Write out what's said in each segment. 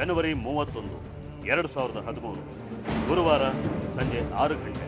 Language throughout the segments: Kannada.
ಜನವರಿ ಮೂವತ್ತೊಂದು ಎರಡು ಸಾವಿರದ ಹದಿಮೂರು ಗುರುವಾರ ಸಂಜೆ ಆರು ಗಂಟೆ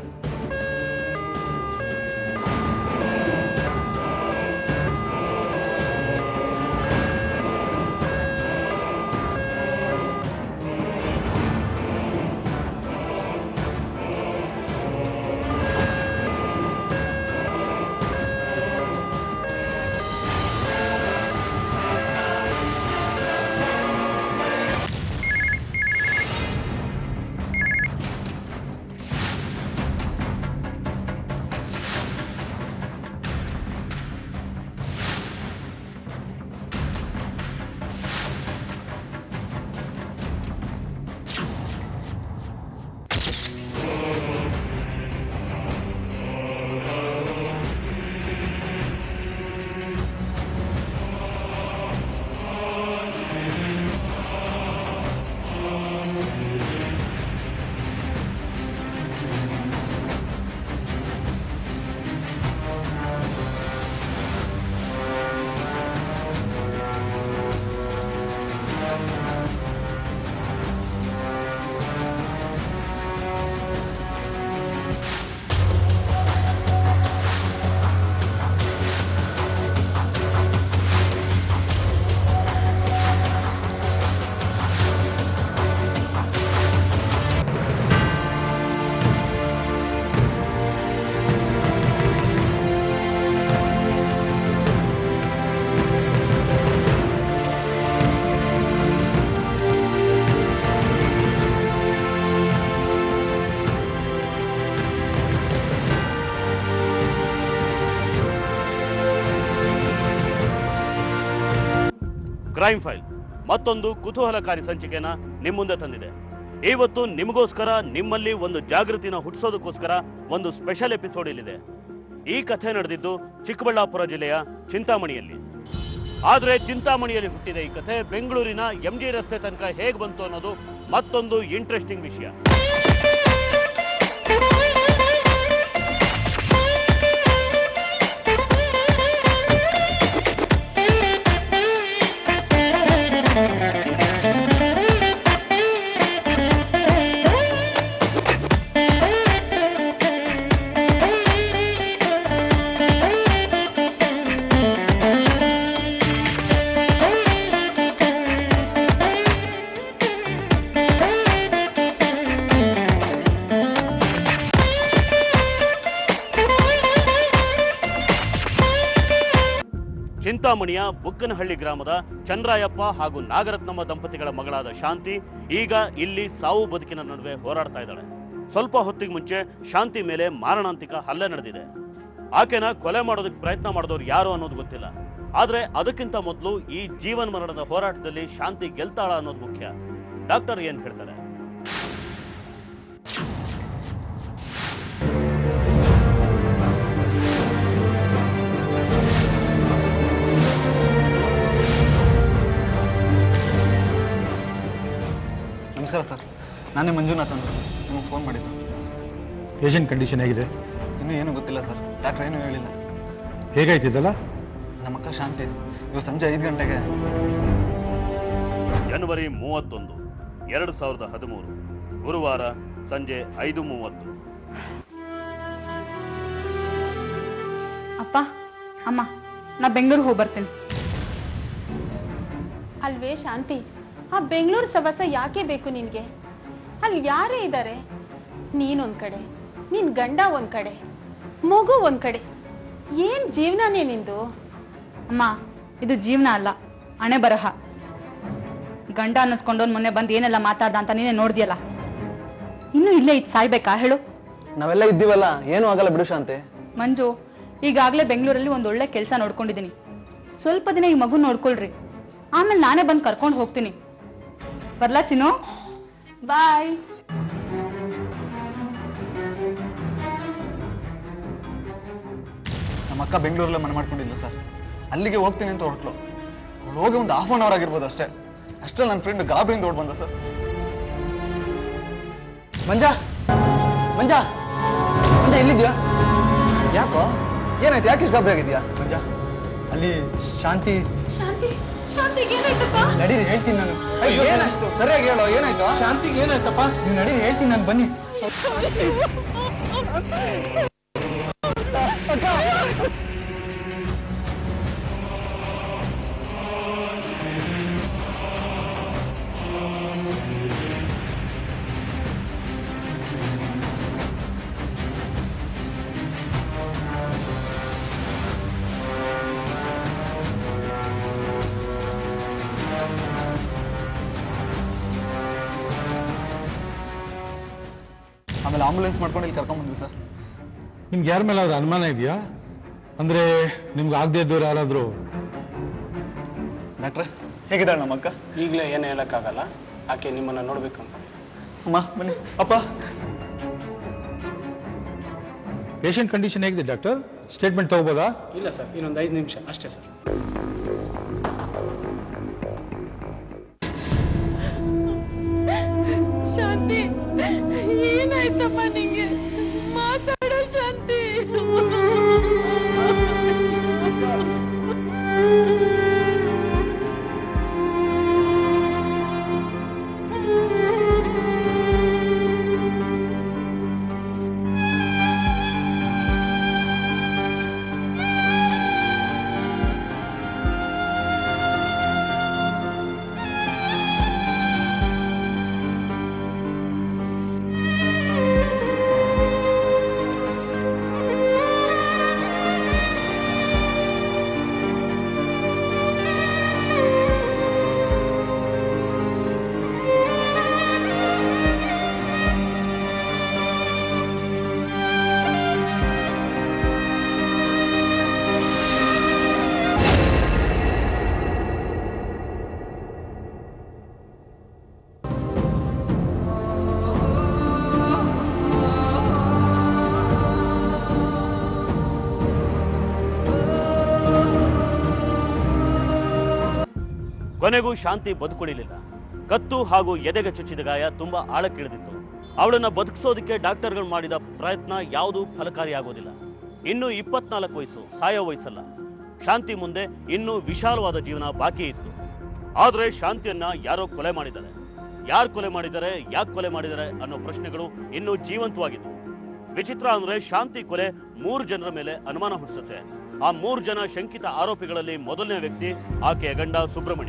ಕ್ರೈಮ್ ಫೈಲ್ ಮತ್ತೊಂದು ಕುತೂಹಲಕಾರಿ ಸಂಚಿಕೆನ ನಿಮ್ಮ ಮುಂದೆ ತಂದಿದೆ ಇವತ್ತು ನಿಮಗೋಸ್ಕರ ನಿಮ್ಮಲ್ಲಿ ಒಂದು ಜಾಗೃತಿನ ಹುಟ್ಟಿಸೋದಕ್ಕೋಸ್ಕರ ಒಂದು ಸ್ಪೆಷಲ್ ಎಪಿಸೋಡ್ ಇಲ್ಲಿದೆ ಈ ಕಥೆ ನಡೆದಿದ್ದು ಚಿಕ್ಕಬಳ್ಳಾಪುರ ಜಿಲ್ಲೆಯ ಚಿಂತಾಮಣಿಯಲ್ಲಿ ಆದ್ರೆ ಚಿಂತಾಮಣಿಯಲ್ಲಿ ಹುಟ್ಟಿದ ಈ ಕಥೆ ಬೆಂಗಳೂರಿನ ಎಂಜಿ ರಸ್ತೆ ತನಕ ಹೇಗೆ ಬಂತು ಅನ್ನೋದು ಮತ್ತೊಂದು ಇಂಟ್ರೆಸ್ಟಿಂಗ್ ವಿಷಯ ಚಿಂತಾಮಣಿಯ ಬುಕ್ಕನಹಳ್ಳಿ ಗ್ರಾಮದ ಚಂದ್ರಾಯಪ್ಪ ಹಾಗೂ ನಾಗರತ್ನಮ್ಮ ದಂಪತಿಗಳ ಮಗಳಾದ ಶಾಂತಿ ಈಗ ಇಲ್ಲಿ ಸಾವು ಬದುಕಿನ ನಡುವೆ ಹೋರಾಡ್ತಾ ಇದ್ದಾಳೆ ಸ್ವಲ್ಪ ಹೊತ್ತಿಗೆ ಮುಂಚೆ ಶಾಂತಿ ಮೇಲೆ ಮಾರಣಾಂತಿಕ ಹಲ್ಲೆ ನಡೆದಿದೆ ಆಕೆನ ಕೊಲೆ ಮಾಡೋದಕ್ಕೆ ಪ್ರಯತ್ನ ಮಾಡಿದವರು ಯಾರು ಅನ್ನೋದು ಗೊತ್ತಿಲ್ಲ ಆದ್ರೆ ಅದಕ್ಕಿಂತ ಮೊದಲು ಈ ಜೀವನ್ ಮರಣದ ಹೋರಾಟದಲ್ಲಿ ಶಾಂತಿ ಗೆಲ್ತಾಳ ಅನ್ನೋದು ಮುಖ್ಯ ಡಾಕ್ಟರ್ ಏನ್ ಹೇಳ್ತಾರೆ ನಮಸ್ಕಾರ ಸರ್ ನಾನೇ ಮಂಜುನಾಥ್ ಅಂತ ನಿಮಗೆ ಫೋನ್ ಮಾಡಿದ್ದು ಪೇಷಂಟ್ ಕಂಡೀಷನ್ ಹೇಗಿದೆ ಇನ್ನೂ ಏನೂ ಗೊತ್ತಿಲ್ಲ ಸರ್ ಡಾಕ್ಟ್ರ್ ಏನೂ ಹೇಳಿಲ್ಲ ಹೇಗಾಯ್ತಿದ್ದಲ್ಲ ನಮ್ಮ ಅಕ್ಕ ಶಾಂತಿ ಇವು ಸಂಜೆ ಐದು ಗಂಟೆಗೆ ಜನವರಿ ಮೂವತ್ತೊಂದು ಎರಡು ಸಾವಿರದ ಹದಿಮೂರು ಗುರುವಾರ ಸಂಜೆ ಐದು ಮೂವತ್ತು ಅಪ್ಪ ಅಮ್ಮ ನಾ ಬೆಂಗಳೂರಿಗೆ ಹೋಗಿ ಬರ್ತೀನಿ ಅಲ್ವೇ ಶಾಂತಿ ಆ ಬೆಂಗಳೂರು ಸವಸ ಯಾಕೆ ಬೇಕು ನಿನ್ಗೆ ಅಲ್ಲಿ ಯಾರೇ ಇದ್ದಾರೆ ನೀನೊಂದ್ ಕಡೆ ನಿನ್ ಗಂಡ ಒಂದ್ ಕಡೆ ಮಗು ಒಂದ್ ಕಡೆ ಏನ್ ಜೀವನನೇ ನಿಂದು ಅಮ್ಮ ಇದು ಜೀವನ ಅಲ್ಲ ಹಣೆ ಬರಹ ಗಂಡ ಅನ್ನಿಸ್ಕೊಂಡವ್ನು ಮೊನ್ನೆ ಬಂದು ಏನೆಲ್ಲ ಮಾತಾಡ್ದ ಅಂತ ನೀನೇ ನೋಡ್ದಿಯಲ್ಲ ಇನ್ನು ಇಲ್ಲೇ ಇದ್ ಸಾಯ್ಬೇಕಾ ಹೇಳು ನಾವೆಲ್ಲ ಇದ್ದೀವಲ್ಲ ಏನೂ ಆಗಲ್ಲ ಬಿಡು ಶಾಂತಿ ಮಂಜು ಈಗಾಗಲೇ ಬೆಂಗಳೂರಲ್ಲಿ ಒಂದು ಒಳ್ಳೆ ಕೆಲಸ ನೋಡ್ಕೊಂಡಿದ್ದೀನಿ ಸ್ವಲ್ಪ ದಿನ ಈ ಮಗು ನೋಡ್ಕೊಳ್ರಿ ಆಮೇಲೆ ನಾನೇ ಬಂದು ಕರ್ಕೊಂಡು ಹೋಗ್ತೀನಿ ಬರ್ಲಾ ಚಿನ್ನು ಬಾಯ್ ನಮ್ಮ ಅಕ್ಕ ಬೆಂಗಳೂರಲ್ಲೇ ಮನೆ ಮಾಡ್ಕೊಂಡಿದ್ಲು ಸರ್ ಅಲ್ಲಿಗೆ ಹೋಗ್ತೀನಿ ಅಂತ ಹೊರಟ್ಲು ಅವಳು ಹೋಗಿ ಒಂದು ಹಾಫ್ ಅನ್ ಅವರ್ ಆಗಿರ್ಬೋದು ಅಷ್ಟೇ ಅಷ್ಟರಲ್ಲಿ ನನ್ನ ಫ್ರೆಂಡ್ ಗಾಬರಿಯಿಂದ ಓಡ್ ಬಂದ ಸರ್ ಮಂಜಾ ಮಂಜಾ ಮಂಜಾ ಎಲ್ಲಿದ್ಯಾ ಯಾಕೋ ಏನಾಯ್ತು ಯಾಕೆ ಇಷ್ಟು ಗಾಬರಿ ಆಗಿದ್ಯಾ ಮಂಜಾ ಅಲ್ಲಿ ಶಾಂತಿ ಶಾಂತಿ ಶಾಂತಿಗೆ ಏನಾಯ್ತಪ್ಪ ನಡೀರಿ ಹೇಳ್ತೀನಿ ನಾನು ಅಯ್ಯೋ, ಏನಾಯ್ತು ಸರಿಯಾಗಿ ಹೇಳೋ ಏನಾಯ್ತು ಶಾಂತಿಗೆ ಏನಾಯ್ತಪ್ಪ ನೀವು ನಡೀರಿ ಹೇಳ್ತೀನಿ ನಾನು ಬನ್ನಿ ಆಮೇಲೆ ಆಂಬುಲೆನ್ಸ್ ಮಾಡ್ಕೊಂಡು ಇಲ್ಲಿ ಕರ್ಕೊಂಡ್ ಬಂದ್ವಿ ಸರ್ ನಿಮ್ಗೆ ಯಾರ ಮೇಲೆ ಆದ್ರೂ ಅನುಮಾನ ಇದೆಯಾ ಅಂದ್ರೆ ನಿಮ್ಗೆ ಆಗದೆ ಇದ್ದವ್ರು ಯಾರಾದ್ರೂ ಡಾಕ್ಟ್ರೆ ಹೇಗಿದ್ದಾಳೆ ನಮ್ಮ ಅಕ್ಕ ಈಗಲೇ ಏನು ಹೇಳೋಕ್ಕಾಗಲ್ಲ ಆಕೆ ನಿಮ್ಮನ್ನು ನೋಡಬೇಕು ಅಂತ ಅಮ್ಮ ಬನ್ನಿ ಅಪ್ಪ ಪೇಷಂಟ್ ಕಂಡೀಷನ್ ಹೇಗಿದೆ ಡಾಕ್ಟರ್ ಸ್ಟೇಟ್ಮೆಂಟ್ ತಗೋಬೋದಾ ಇಲ್ಲ ಸರ್ ಇನ್ನೊಂದು ಐದು ನಿಮಿಷ ಅಷ್ಟೇ ಸರ್ ಶಾಂತಿ ಏನಾಯ್ತಮ್ಮ ನಿಂಗೆ ಮಾತಾಡೋ ಶಾಂತಿ ಕೊನೆಗೂ ಶಾಂತಿ ಬದುಕುಳಿಲಿಲ್ಲ ಕತ್ತು ಹಾಗೂ ಎದೆಗೆ ಚುಚ್ಚಿದ ಗಾಯ ತುಂಬಾ ಆಳಕ್ಕಿಳಿದಿತ್ತು ಅವಳನ್ನ ಬದುಕಿಸೋದಕ್ಕೆ ಡಾಕ್ಟರ್ಗಳು ಮಾಡಿದ ಪ್ರಯತ್ನ ಯಾವುದೂ ಫಲಕಾರಿಯಾಗೋದಿಲ್ಲ ಇನ್ನು ಇಪ್ಪತ್ನಾಲ್ಕು ವಯಸ್ಸು ಸಾಯೋ ವಯಸ್ಸಲ್ಲ ಶಾಂತಿ ಮುಂದೆ ಇನ್ನೂ ವಿಶಾಲವಾದ ಜೀವನ ಬಾಕಿ ಇತ್ತು ಆದ್ರೆ ಶಾಂತಿಯನ್ನ ಯಾರೋ ಕೊಲೆ ಮಾಡಿದ್ದಾರೆ ಯಾರು ಕೊಲೆ ಮಾಡಿದ್ದಾರೆ ಯಾಕೆ ಕೊಲೆ ಮಾಡಿದ್ದಾರೆ ಅನ್ನೋ ಪ್ರಶ್ನೆಗಳು ಇನ್ನೂ ಜೀವಂತವಾಗಿತ್ತು ವಿಚಿತ್ರ ಅಂದ್ರೆ ಶಾಂತಿ ಕೊಲೆ ಮೂರು ಜನರ ಮೇಲೆ ಅನುಮಾನ ಹುಟ್ಟಿಸುತ್ತೆ ಆ ಮೂರು ಜನ ಶಂಕಿತ ಆರೋಪಿಗಳಲ್ಲಿ ಮೊದಲನೇ ವ್ಯಕ್ತಿ ಆಕೆಯ ಗಂಡ ಸುಬ್ರಮಣಿ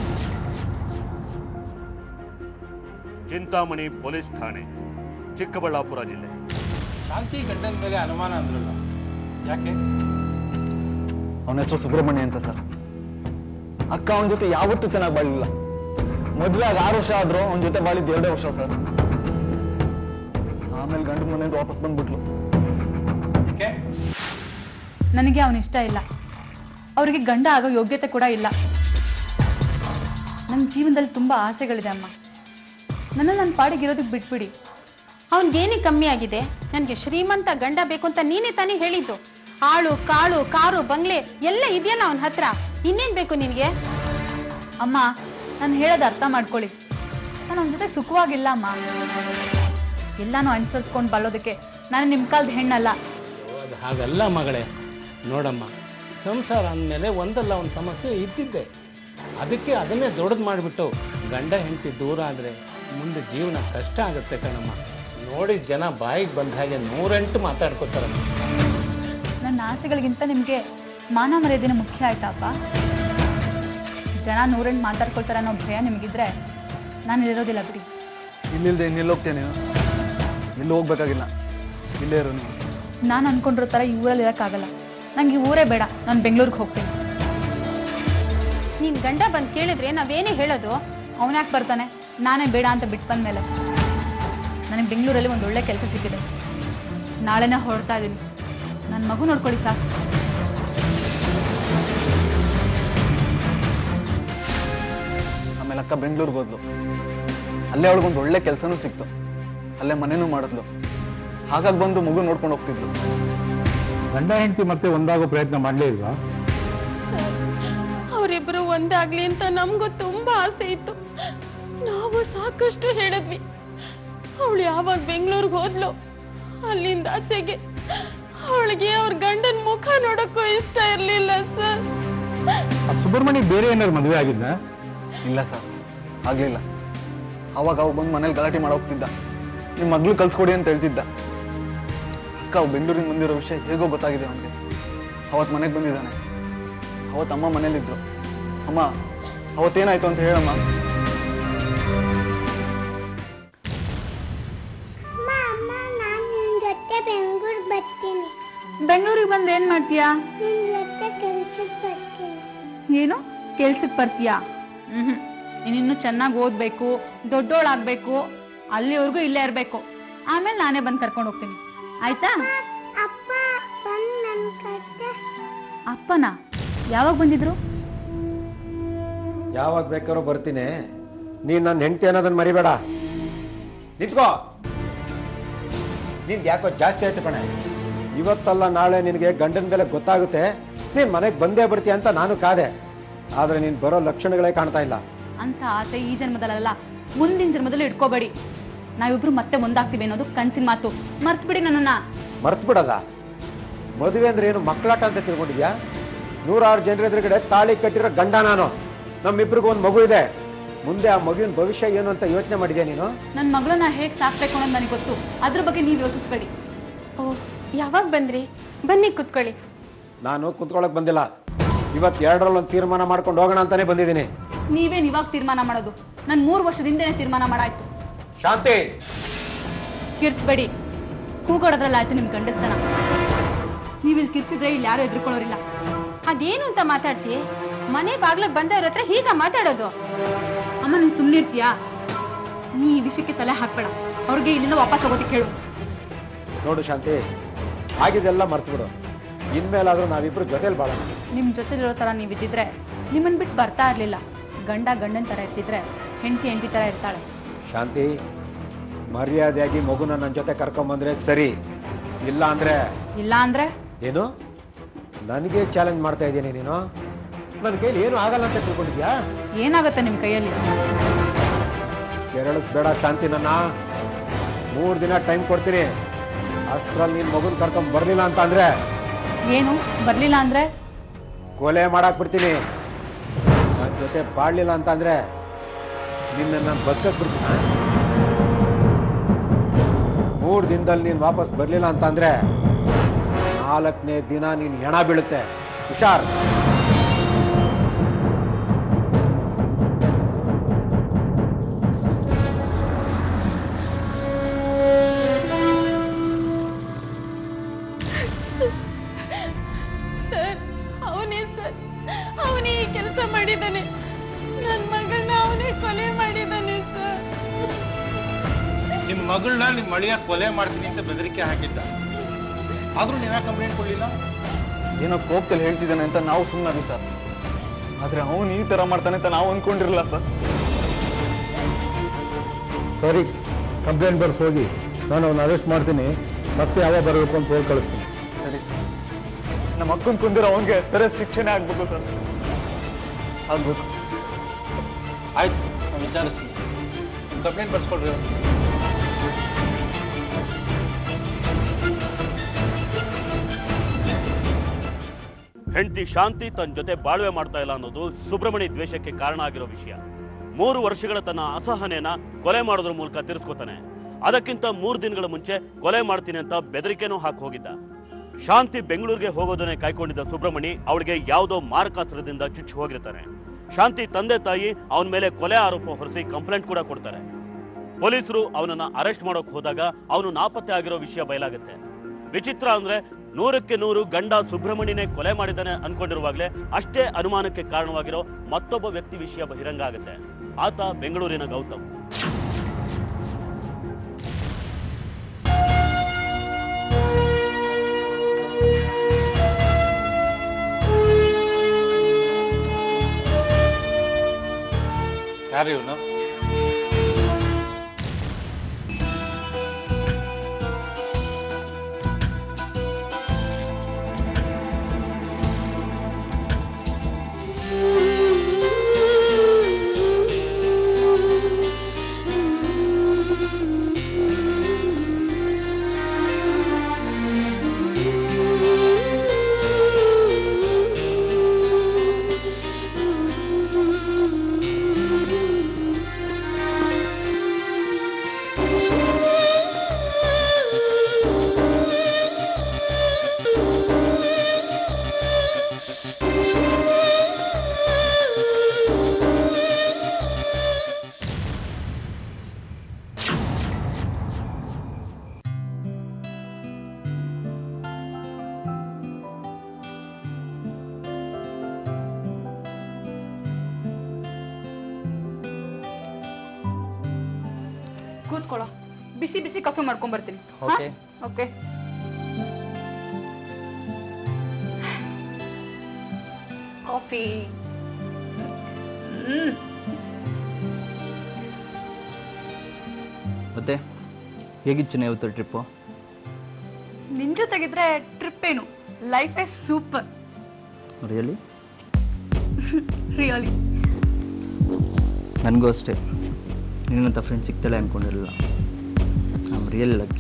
ಚಿಂತಾಮಣಿ ಪೊಲೀಸ್ ಠಾಣೆ ಚಿಕ್ಕಬಳ್ಳಾಪುರ ಜಿಲ್ಲೆ ಶಾಂತಿ ಗಂಡನ ಮೇಲೆ ಅನುಮಾನ ಅಂದ್ರಲ್ಲ ಯಾಕೆ ಅವನ ಹೆಸರು ಸುಬ್ರಹ್ಮಣ್ಯ ಅಂತ ಸರ್ ಅಕ್ಕ ಅವನ ಜೊತೆ ಯಾವತ್ತೂ ಚೆನ್ನಾಗಿ ಬಾಳಿಲ್ಲ ಮದ್ವೆ ಆಗ ಆರು ವರ್ಷ ಆದ್ರೂ ಅವನ ಜೊತೆ ಬಾಳಿದ್ದು ಎರಡೇ ವರ್ಷ ಸರ್ ಆಮೇಲೆ ಗಂಡ ಮನೆಯಿಂದ ವಾಪಸ್ ಬಂದ್ಬಿಟ್ಲು ಯಾಕೆ ನನಗೆ ಅವನ ಇಷ್ಟ ಇಲ್ಲ ಅವರಿಗೆ ಗಂಡ ಆಗೋ ಯೋಗ್ಯತೆ ಕೂಡ ಇಲ್ಲ ನನ್ನ ಜೀವನದಲ್ಲಿ ತುಂಬಾ ಆಸೆಗಳಿದೆ ಅಮ್ಮ ನನ್ನ ನನ್ನ ಪಾಡಿಗೆ ಇರೋದಕ್ಕೆ ಬಿಟ್ಬಿಡಿ ಅವನ್ಗೇನೇ ಕಮ್ಮಿ ಆಗಿದೆ ನನಗೆ ಶ್ರೀಮಂತ ಗಂಡ ಬೇಕು ಅಂತ ನೀನೇ ತಾನೇ ಹೇಳಿದ್ದು ಆಳು ಕಾಳು ಕಾರು ಬಂಗ್ಲೆ ಎಲ್ಲ ಇದೆಯಲ್ಲ ಅವನ ಹತ್ರ ಇನ್ನೇನ್ ಬೇಕು ನಿನ್ಗೆ ಅಮ್ಮ ನಾನು ಹೇಳೋದು ಅರ್ಥ ಮಾಡ್ಕೊಳ್ಳಿ ನಾನು ಅವನ ಜೊತೆ ಸುಖವಾಗಿಲ್ಲ ಅಮ್ಮ ಎಲ್ಲಾನು ಅನುಸರಿಸ್ಕೊಂಡು ಬಾಳೋದಕ್ಕೆ ನಾನು ನಿಮ್ಮ ಕಾಲದ ಹೆಣ್ಣಲ್ಲ ಅದು ಹಾಗಲ್ಲ ಮಗಳೇ ನೋಡಮ್ಮ ಸಂಸಾರ ಅಂದಮೇಲೆ ಒಂದಲ್ಲ ಒಂದು ಸಮಸ್ಯೆ ಇದ್ದಿದ್ದೆ ಅದಕ್ಕೆ ಅದನ್ನೇ ದೊಡ್ಡದು ಮಾಡಿಬಿಟ್ಟು ಗಂಡ ಹೆಂಡತಿ ದೂರ ಆದರೆ ಮುಂದೆ ಜೀವನ ಕಷ್ಟ ಆಗುತ್ತೆ ಕಣಮ್ಮ ನೋಡಿ ಜನ ಬಾಯಿಗೆ ಬಂದ ಹಾಗೆ ನೂರೆಂಟು ಮಾತಾಡ್ಕೋತಾರಮ್ಮ ನನ್ನ ಆಸೆಗಳಿಗಿಂತ ನಿಮಗೆ ಮಾನ ಮರ್ಯಾದೆನೇ ಮುಖ್ಯ ಆಯ್ತಾ ಅಪ್ಪ ಜನ ನೂರೆಂಟು ಮಾತಾಡ್ಕೊಳ್ತಾರೆ ಅನ್ನೋ ಭಯ ನಿಮಗಿದ್ರೆ ನಾನು ಇರೋದಿಲ್ಲ ಬಿಡಿ ಇಲ್ಲಿಲ್ದೆ ಇನ್ನೆಲ್ಲಿ ಹೋಗ್ತೀಯ ನೀನು ಎಲ್ಲೂ ಹೋಗ್ಬೇಕಾಗಿಲ್ಲ ಇಲ್ಲೇ ಇರು ನೀವು ನಾನು ಅನ್ಕೊಂಡಿರೋ ಥರ ಈ ಊರಲ್ಲಿ ಇರೋಕ್ಕಾಗಲ್ಲ ನಂಗೆ ಈ ಊರೇ ಬೇಡ ನಾನು ಬೆಂಗಳೂರಿಗೆ ಹೋಗ್ತೀನಿ ನಿನ್ ಗಂಡ ಬಂದ್ ಕೇಳಿದ್ರೆ ನಾವೇನೇ ಹೇಳೋದು ಅವನ್ಯಾಕೆ ಬರ್ತಾನೆ ನಾನೇ ಬೇಡ ಅಂತ ಬಿಟ್ಟು ಬಂದ್ಮೇಲೆ ನನಗೆ ಬೆಂಗಳೂರಲ್ಲಿ ಒಂದು ಒಳ್ಳೆ ಕೆಲಸ ಸಿಕ್ಕಿದೆ ನಾಳೆನೇ ಹೊರಡ್ತಾ ಇದ್ದೀನಿ ನನ್ನ ಮಗು ನೋಡ್ಕೊಳ್ಳಿ ಸಾಕು ಆಮೇಲೆ ಅಕ್ಕ ಬೆಂಗಳೂರಿಗೆ ಹೋದ್ಲು ಅಲ್ಲೇ ಅವಳಿಗೊಂದು ಒಳ್ಳೆ ಕೆಲಸನೂ ಸಿಕ್ತು ಅಲ್ಲೇ ಮನೆನೂ ಮಾಡಿದ್ಲು ಹಾಗಾಗಿ ಬಂದು ಮಗು ನೋಡ್ಕೊಂಡು ಹೋಗ್ತಿದ್ಲು ಗಂಡ ಹೆಂಡತಿ ಮತ್ತೆ ಒಂದಾಗೋ ಪ್ರಯತ್ನ ಮಾಡಲೇ ಇಲ್ವಾ ಅವರಿಬ್ರು ಒಂದಾಗ್ಲಿ ಅಂತ ನಮಗೂ ತುಂಬಾ ಆಸೆ ಇತ್ತು ನಾವು ಸಾಕಷ್ಟು ಹೇಳಿದ್ವಿ ಅವಳು ಯಾವಾಗ ಬೆಂಗಳೂರಿಗೆ ಹೋದ್ಲು ಅಲ್ಲಿಂದ ಆಚೆಗೆ ಅವಳಿಗೆ ಅವ್ರ ಗಂಡನ ಮುಖ ನೋಡಕ್ಕೂ ಇಷ್ಟ ಇರ್ಲಿಲ್ಲ ಸರ್ ಆ ಸುಬ್ರಹ್ಮಣ್ಯ ಬೇರೆ ಏನಾದ್ರು ಮದುವೆ ಆಗಿದ್ದ ಇಲ್ಲ ಸರ್ ಆಗ್ಲಿಲ್ಲ ಅವಾಗ ಅವ್ ಬಂದು ಮನೇಲಿ ಗಲಾಟೆ ಮಾಡೋಗ್ತಿದ್ದ ನಿಮ್ಮ ಮಗ್ಳು ಕಳ್ಸ್ಕೊಡಿ ಅಂತ ಹೇಳ್ತಿದ್ದ ಅಕ್ಕ ಅವ್ ಬೆಂಗಳೂರಿಂದ ಬಂದಿರೋ ವಿಷಯ ಹೇಗೋ ಗೊತ್ತಾಗಿದೆ ಅವನಿಗೆ ಅವತ್ ಮನೆಗೆ ಬಂದಿದ್ದಾನೆ ಅವತ್ ಅಮ್ಮ ಮನೇಲಿದ್ರು ಅಮ್ಮ ಅವತ್ತೇನಾಯ್ತು ಅಂತ ಹೇಳಮ್ಮ ಅಮ್ಮ ಅಮ್ಮ ನಾನು ನಿನ್ ಜೊತೆ ಬೆಂಗಳೂರು ಬರ್ತೀನಿ ಬೆಂಗಳೂರಿಗೆ ಬಂದು ಏನ್ ಮಾಡ್ತೀಯಾ ನಿನ್ ಜೊತೆ ಕೆಲ್ಸಕ್ಕೆ ಬರ್ತೀನಿ ಏನು ಕೆಲ್ಸಕ್ಕೆ ಬರ್ತೀಯಾ ಹ್ಮ್ ನೀನಿನ್ನು ಚೆನ್ನಾಗಿ ಓದ್ಬೇಕು ದೊಡ್ಡೋಳಾಗ್ಬೇಕು ಅಲ್ಲಿವರೆಗೂ ಇಲ್ಲೇ ಇರ್ಬೇಕು ಆಮೇಲೆ ನಾನೇ ಬಂದು ಕರ್ಕೊಂಡು ಹೋಗ್ತೀನಿ ಆಯ್ತಾ ಅಪ್ಪ ಬಂದು ನನ್ನ ಕತೆ ಅಪ್ಪನ ಯಾವಾಗ ಬಂದಿದ್ರು ಯಾವಾಗ ಬೇಕಾದ್ರೂ ಬರ್ತೀನಿ ನೀನ್ ನನ್ನ ಹೆಂಡತಿ ಅನ್ನೋದನ್ನ ಮರಿಬೇಡ ನಿಂತ್ಕೋ ನಿಂದ್ ಯಾಕೋ ಜಾಸ್ತಿ ಆಯ್ತು ಕಣೆ ಇವತ್ತಲ್ಲ ನಾಳೆ ನಿನಗೆ ಗಂಡನ ಬೆಲೆ ಗೊತ್ತಾಗುತ್ತೆ ನೀನ್ ಮನೆಗೆ ಬಂದೇ ಬರ್ತೀಯ ಅಂತ ನಾನು ಕಾದೆ ಆದ್ರೆ ನೀನ್ ಬರೋ ಲಕ್ಷಣಗಳೇ ಕಾಣ್ತಾ ಇಲ್ಲ ಅಂತ ಆಸೆ ಈ ಜನ್ಮದಲ್ಲ ಮುಂದಿನ ಜನ್ಮದಲ್ಲಿ ಇಟ್ಕೋಬೇಡಿ ನಾವಿಬ್ರು ಮತ್ತೆ ಮುಂದಾಗ್ತೀವಿ ಅನ್ನೋದು ಕನ್ಸಿನ ಮಾತು ಮರ್ತ್ಬಿಡಿ ನನ್ನನ್ನ ಮರ್ತ್ ಬಿಡದ ಮದುವೆ ಅಂದ್ರೆ ಏನು ಮಕ್ಕಳಾಟ ಅಂತ ತಿಳ್ಕೊಂಡಿದ್ಯಾ ನೂರಾರು ಜನರ ಎದುರುಗಡೆ ತಾಳಿ ಕಟ್ಟಿರೋ ಗಂಡ ನಾನು ನಮ್ಮಿಬ್ರಿಗೂ ಒಂದು ಮಗು ಇದೆ ಮುಂದೆ ಆ ಮಗುವಿನ ಭವಿಷ್ಯ ಏನು ಅಂತ ಯೋಚನೆ ಮಾಡಿದ್ಯಾ ನೀನು ನನ್ನ ಮಗಳನ್ನ ಹೇಗ್ ಸಾಕ್ಬೇಕು ಅನ್ನೋದು ನನಗೆ ಗೊತ್ತು ಅದ್ರ ಬಗ್ಗೆ ನೀವು ಯೋಚಿಸ್ಬೇಡಿ ಓ ಯಾವಾಗ ಬಂದ್ರಿ ಬನ್ನಿ ಕುತ್ಕೊಳ್ಳಿ ನಾನು ಕುತ್ಕೊಳಕ್ ಬಂದಿಲ್ಲ ಇವತ್ತು ಎರಡರಲ್ಲಿ ಒಂದು ತೀರ್ಮಾನ ಮಾಡ್ಕೊಂಡು ಹೋಗೋಣ ಅಂತಾನೆ ಬಂದಿದ್ದೀನಿ ನೀವೇನ್ ಇವಾಗ ತೀರ್ಮಾನ ಮಾಡೋದು ನನ್ ಮೂರ್ ವರ್ಷದಿಂದನೇ ತೀರ್ಮಾನ ಮಾಡಾಯ್ತು ಶಾಂತಿ ಕಿರ್ಚ್ಬೇಡಿ ಕೂಗೋಡೋದ್ರಲ್ಲಾಯ್ತು ನಿಮ್ ಗಂಡಸ್ತನ ನೀವಿಲ್ಲಿ ಕಿರ್ಚಿದ್ರೆ ಇಲ್ಲಿ ಯಾರು ಎದ್ರುಕೊಳ್ಳೋರಿಲ್ಲ ಅದೇನು ಅಂತ ಮಾತಾಡ್ತೀಯ ಮನೆ ಬಾಗ್ಲಿಗೆ ಬಂದವ್ರ ಹತ್ರ ಹೀಗ ಮಾತಾಡೋದು ಅಮ್ಮ ನೀನ್ ಸುಮ್ನಿರ್ತೀಯಾ ನೀ ಈ ವಿಷಯಕ್ಕೆ ತಲೆ ಹಾಕ್ಬೇಡ ಅವ್ರಿಗೆ ಇಲ್ಲಿಂದ ವಾಪಸ್ ಹೋಗೋದಕ್ಕೆ ಹೇಳು ನೋಡು ಶಾಂತಿ ಆಗಿದೆಲ್ಲ ಮರ್ತು ಬಿಡು ಇನ್ಮೇಲಾದ್ರೂ ನಾವಿಬ್ರು ಜೊತೆಲಿ ಬಾಳೋಣ ನಿಮ್ ಜೊತೆಲಿರೋ ತರ ನೀವ್ ಇದ್ದಿದ್ರೆ ನಿಮ್ಮನ್ ಬಿಟ್ಟು ಬರ್ತಾ ಇರ್ಲಿಲ್ಲ ಗಂಡ ಗಂಡನ್ ತರ ಇರ್ತಿದ್ರೆ ಹೆಂಡತಿ ಹೆಂಡತಿ ತರ ಇರ್ತಾಳೆ ಶಾಂತಿ ಮರ್ಯಾದೆಯಾಗಿ ಮಗುನ ನನ್ನ ಜೊತೆ ಕರ್ಕೊಂಬಂದ್ರೆ ಸರಿ ಇಲ್ಲ ಅಂದ್ರೆ ಇಲ್ಲ ಅಂದ್ರೆ ಏನು ನನಗೆ ಚಾಲೆಂಜ್ ಮಾಡ್ತಾ ಇದ್ದೀನಿ ನೀನು ನನ್ನ ಕೈಲಿ ಏನು ಆಗಲ್ಲ ಅಂತ ತಿಳ್ಕೊಂಡಿದ್ಯಾ ಏನಾಗುತ್ತೆ ನಿಮ್ ಕೈಯಲ್ಲಿ ಬೇಡ ಶಾಂತಿ ನನ್ನ ಮೂರು ದಿನ ಟೈಮ್ ಕೊಡ್ತೀನಿ ಅಷ್ಟ್ರಲ್ಲಿ ನಿನ್ ಮಗುನ್ ಕರ್ಕೊಂಡ್ ಬರ್ಲಿಲ್ಲ ಅಂತ ಅಂದ್ರೆ ಏನು ಬರ್ಲಿಲ್ಲ ಅಂದ್ರೆ ಕೊಲೆ ಮಾಡಾಕ್ ಬಿಡ್ತೀನಿ ನನ್ನ ಜೊತೆ ಬಾಳ್ಲಿಲ್ಲ ಅಂತ ಅಂದ್ರೆ ನಿನ್ನ ನಾನು ಬದುಕಕ್ ಬಿಡ್ತೀನ ಮೂರು ದಿನದಲ್ಲಿ ನೀನು ವಾಪಸ್ ಬರ್ಲಿಲ್ಲ ಅಂತ ಅಂದ್ರೆ ನಾಲ್ಕನೇ ದಿನ ನೀನು ಹೆಣ ಬೀಳುತ್ತೆ ಹುಷಾರ್ ಸರ್ ಅವನೇ ಸರ್ ಅವನೇ ಈ ಕೆಲಸ ಮಾಡಿದ್ದಾನೆ ನನ್ನ ಮಗಳನ್ನ ಅವನೇ ಕೊಲೆ ಮಾಡಿದ್ದಾನೆ ಸರ್ ನಿಮ್ಮ ಮಗಳನ್ನ ನಿಮ್ಮ ಮಳಿಯ ಕೊಲೆ ಮಾಡ್ತೀನಿ ಅಂತ ಬೆದರಿಕೆ ಹಾಕಿದ್ದ ಆದ್ರೂ ನೀವ್ಯಾಕೆ ಕಂಪ್ಲೇಂಟ್ ಕೊಡ್ಲಿಲ್ಲ ಏನೋ ಕೋಪದಲ್ಲಿ ಹೇಳ್ತಿದ್ದಾನೆ ಅಂತ ನಾವು ಸುಮ್ಮನಾದ್ವಿ ಸರ್ ಆದ್ರೆ ಅವನು ಈ ತರ ಮಾಡ್ತಾನೆ ಅಂತ ನಾವು ಅನ್ಕೊಂಡಿರಲಿಲ್ಲ ಸರ್ ಸರಿ ಕಂಪ್ಲೇಂಟ್ ಬರ್ಸ್ ಹೋಗಿ ನಾನು ಅವ್ನ ಅರೆಸ್ಟ್ ಮಾಡ್ತೀನಿ ಮತ್ತೆ ಯಾವಾಗ ಬರಬೇಕು ಅಂತ ಹೋಗಿ ಕಳಿಸ್ತೀನಿ ಸರಿ ನಮ್ಮ ಅಕ್ಕನ್ ಕುಂದಿರೋ ಅವನಿಗೆ ಸರಿಯಾದ ಶಿಕ್ಷಣ ಆಗ್ಬೇಕು ಸರ್ ಆಗ್ಬೇಕು ಆಯ್ತು ನಾನು ವಿಚಾರಿಸ್ತೀನಿ ಕಂಪ್ಲೇಂಟ್ ಬರ್ಸ್ಕೊಳ್ರಿ ಹೆಂಡತಿ ಶಾಂತಿ ತನ್ನ ಜೊತೆ ಬಾಳ್ವೆ ಮಾಡ್ತಾ ಇಲ್ಲ ಅನ್ನೋದು ಸುಬ್ರಹ್ಮಣ್ಯ ದ್ವೇಷಕ್ಕೆ ಕಾರಣ ಆಗಿರೋ ವಿಷಯ ಮೂರು ವರ್ಷಗಳ ತನ್ನ ಅಸಹನೆನ ಕೊಲೆ ಮಾಡೋದ್ರ ಮೂಲಕ ತೀರಿಸ್ಕೊತಾನೆ ಅದಕ್ಕಿಂತ ಮೂರು ದಿನಗಳ ಮುಂಚೆ ಕೊಲೆ ಮಾಡ್ತೀನಿ ಅಂತ ಬೆದರಿಕೆನೂ ಹಾಕಿ ಹೋಗಿದ್ದ ಶಾಂತಿ ಬೆಂಗಳೂರಿಗೆ ಹೋಗೋದನ್ನೇ ಕಾಯ್ಕೊಂಡಿದ್ದ ಸುಬ್ರಹ್ಮಣಿ ಅವಳಿಗೆ ಯಾವುದೋ ಮಾರಕಾಸ್ತ್ರದಿಂದ ಚುಚ್ಚಿ ಹೋಗಿರ್ತಾನೆ ಶಾಂತಿ ತಂದೆ ತಾಯಿ ಅವನ ಮೇಲೆ ಕೊಲೆ ಆರೋಪ ಹೊರಿಸಿ ಕಂಪ್ಲೇಂಟ್ ಕೂಡ ಕೊಡ್ತಾರೆ ಪೊಲೀಸರು ಅವನನ್ನ ಅರೆಸ್ಟ್ ಮಾಡೋಕ್ ಹೋದಾಗ ಅವನು ನಾಪತ್ತೆ ಆಗಿರೋ ವಿಷಯ ಬಯಲಾಗುತ್ತೆ ವಿಚಿತ್ರ ಅಂದ್ರೆ ನೂರಕ್ಕೆ ನೂರು ಗಂಡ ಸುಬ್ರಹ್ಮಣ್ಯನೇ ಕೊಲೆ ಮಾಡಿದ್ದಾನೆ ಅನ್ಕೊಂಡಿರುವಾಗಲೇ ಅಷ್ಟೇ ಅನುಮಾನಕ್ಕೆ ಕಾರಣವಾಗಿರೋ ಮತ್ತೊಬ್ಬ ವ್ಯಕ್ತಿ ವಿಷಯ ಬಹಿರಂಗ ಆಗುತ್ತೆ ಆತ ಬೆಂಗಳೂರಿನ ಗೌತಮ್ ಯಾರು ಇವನು ಕೂತ್ಕೊಳ್ಳೋ ಬಿಸಿ ಬಿಸಿ ಕಾಫಿ ಮಾಡ್ಕೊಂಡ್ ಬರ್ತೀನಿ Okay. ಓಕೆ ಕಾಫಿ ಹ್ಮ್ ಮತ್ತೆ ಹೇಗಿತ್ತು ಚೆನ್ನೈ ಇವತ್ತು ಟ್ರಿಪ್ಪು ನಿನ್ ಜೊತೆಗಿದ್ರೆ ಟ್ರಿಪ್ ಏನು life is super really really ನನಗೂ ಅಷ್ಟೇ ನಿನ್ನಂಥ ಫ್ರೆಂಡ್ ಸಿಗ್ತಾಳೆ ಅಂದ್ಕೊಂಡಿರಲಿಲ್ಲ I am real lucky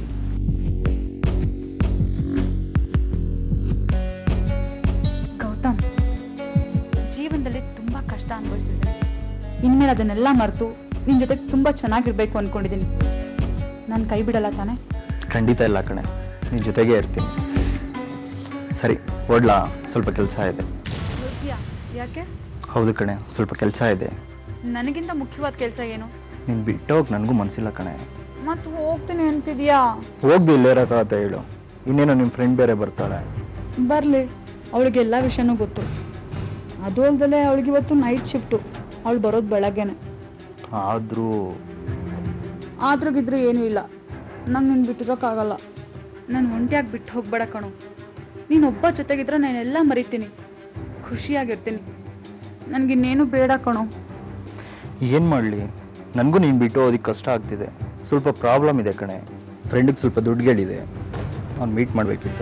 Gautam ಜೀವನದಲ್ಲಿ ತುಂಬಾ ಕಷ್ಟ ಅನುಭವಿಸಿದ್ದೀನಿ ಇನ್ಮೇಲೆ ಅದನ್ನೆಲ್ಲ ಮರೆತು ನಿನ್ ಜೊತೆ ತುಂಬಾ ಚೆನ್ನಾಗಿರ್ಬೇಕು ಅನ್ಕೊಂಡಿದ್ದೀನಿ ನಾನು ಕೈ ಬಿಡಲ್ಲ ತಾನೆ ಖಂಡಿತ ಇಲ್ಲ ಕಣೆ ನಿನ್ನ ಜೊತೆಗೇ ಇರ್ತೀನಿ ಸರಿ ಓಡ್ಲಾ ಸ್ವಲ್ಪ ಕೆಲಸ ಇದೆ ಯಾಕೆ ಹೌದು ಕಣೆ ಸ್ವಲ್ಪ ಕೆಲಸ ಇದೆ ನನಗಿಂತ ಮುಖ್ಯವಾದ ಕೆಲಸ ಏನು ನೀನು ಬಿಟ್ಟೋಗಿ ನನಗೂ ಮನಸ್ಸಿಲ್ಲ ಕಣೆ ಮತ್ ಹೋಗ್ತೀನಿ ಅಂತಿದ್ಯಾ ಹೋಗ್ದು ಇಲ್ಲೇ ಇರೋಕ್ಕಾಗತ್ತೆ ಹೇಳು ಇನ್ನೇನೋ ನಿಮ್ಮ ಫ್ರೆಂಡ್ ಬೇರೆ ಬರ್ತಾಳೆ ಬರ್ಲಿ ಅವಳಿಗೆ ಎಲ್ಲ ವಿಷಯನೂ ಗೊತ್ತು ಅದು ಅಲ್ದಲೆ ಅವಳಿಗೆ ಇವತ್ತು ನೈಟ್ ಶಿಫ್ಟು ಅವಳು ಬರೋದು ಬೆಳಗ್ಗೆನೆ ಆದರೂ ಆದ್ರಗಿದ್ರೆ ಏನೂ ಇಲ್ಲ ನಂಗೆ ನಿನ್ ಬಿಟ್ಟಿರೋಕ್ಕಾಗಲ್ಲ ನಾನು ಒಂಟಿಯಾಗಿ ಬಿಟ್ಟು ಹೋಗ್ಬೇಡ ಕಣು ನೀನೊಬ್ಬ ಜೊತೆಗಿದ್ರೆ ನಾನೆಲ್ಲ ಮರಿತೀನಿ ಖುಷಿಯಾಗಿರ್ತೀನಿ ನನಗಿನ್ನೇನು ಬೇಡ ಕಣು ಏನು ಮಾಡಲಿ ನನಗೂ ನೀನು ಬಿಟ್ಟು ಹೋಗೋದಕ್ಕೆ ಕಷ್ಟ ಆಗ್ತಿದೆ ಸ್ವಲ್ಪ ಪ್ರಾಬ್ಲಮ್ ಇದೆ ಕಣೆ ಫ್ರೆಂಡಿಗೆ ಸ್ವಲ್ಪ ದುಡ್ಡುಗಳಿದೆ ಅವ್ನು ಮೀಟ್ ಮಾಡಬೇಕಿತ್ತು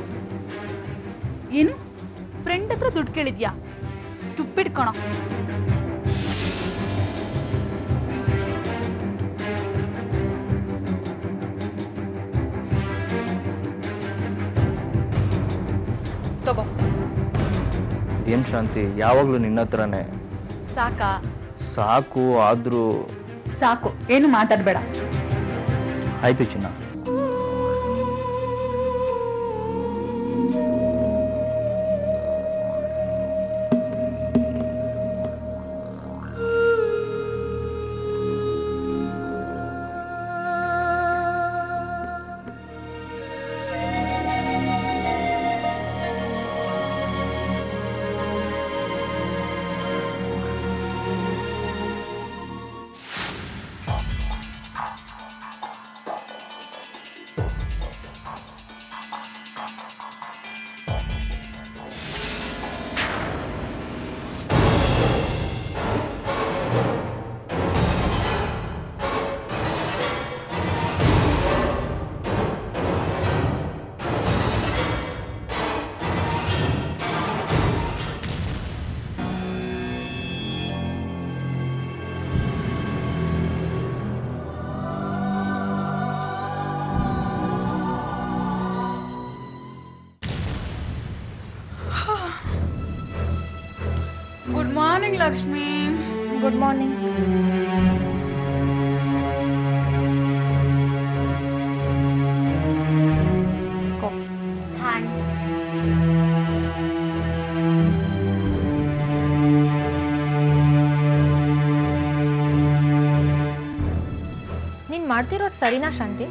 ಏನು ಫ್ರೆಂಡ್ ಹತ್ರ ದುಡ್ಡು ಕೇಳಿದ್ಯಾ ಸ್ಟುಪಿಡ್ ಕಣೋ ತಗೋ ಏನು ಶಾಂತಿ ಯಾವಾಗಲೂ ನಿನ್ನ ಹತ್ರನೇ ಸಾಕಾ ಸಾಕು ಆದರೂ ಸಾಕು ಏನು ಮಾತಾಡ್ಬೇಡ ಆಯ್ತು ಚಿನ್ನ good morning Lakshmi good morning thanks ನೀನ್ ಮಾಡ್ತಿರೋದು ಸರಿನಾ ಶಾಂತಿ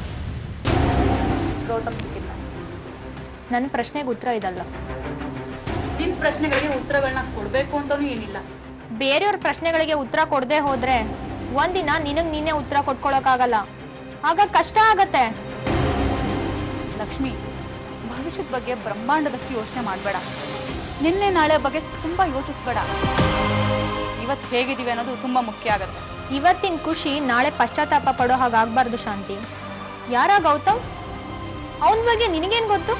ಗೌತಮ್ ಸಿಕ್ಕಿಲ್ಲ ನನ್ನ ಪ್ರಶ್ನೆಗೆ ಉತ್ತರ ಇದಲ್ಲ ನಿನ್ ಪ್ರಶ್ನೆಗಳಿಗೆ ಉತ್ತರಗಳನ್ನ ಕೊಡ್ಬೇಕು ಅಂತಾನೂ ಏನಿಲ್ಲ ಬೇರೆಯವ್ರ ಪ್ರಶ್ನೆಗಳಿಗೆ ಉತ್ತರ ಕೊಡದೆ ಹೋದ್ರೆ ಒಂದಿನ ನಿನಗ್ ನೀನೇ ಉತ್ತರ ಕೊಟ್ಕೊಳಕ್ಕಾಗಲ್ಲ ಆಗ ಕಷ್ಟ ಆಗತ್ತೆ ಲಕ್ಷ್ಮಿ ಭವಿಷ್ಯದ ಬಗ್ಗೆ ಬ್ರಹ್ಮಾಂಡದಷ್ಟು ಯೋಚನೆ ಮಾಡಬೇಡ ನಿನ್ನೆ ನಾಳೆ ಬಗ್ಗೆ ತುಂಬಾ ಯೋಚಿಸ್ಬೇಡ ಇವತ್ತು ಹೇಗಿದೀವಿ ಅನ್ನೋದು ತುಂಬಾ ಮುಖ್ಯ ಆಗತ್ತೆ ಇವತ್ತಿನ ಖುಷಿ ನಾಳೆ ಪಶ್ಚಾತ್ತಾಪ ಪಡೋ ಹಾಗಾಗ್ಬಾರ್ದು ಶಾಂತಿ ಯಾರ ಗೌತಮ್ ಅವನ ಬಗ್ಗೆ ನಿನಗೇನ್ ಗೊತ್ತು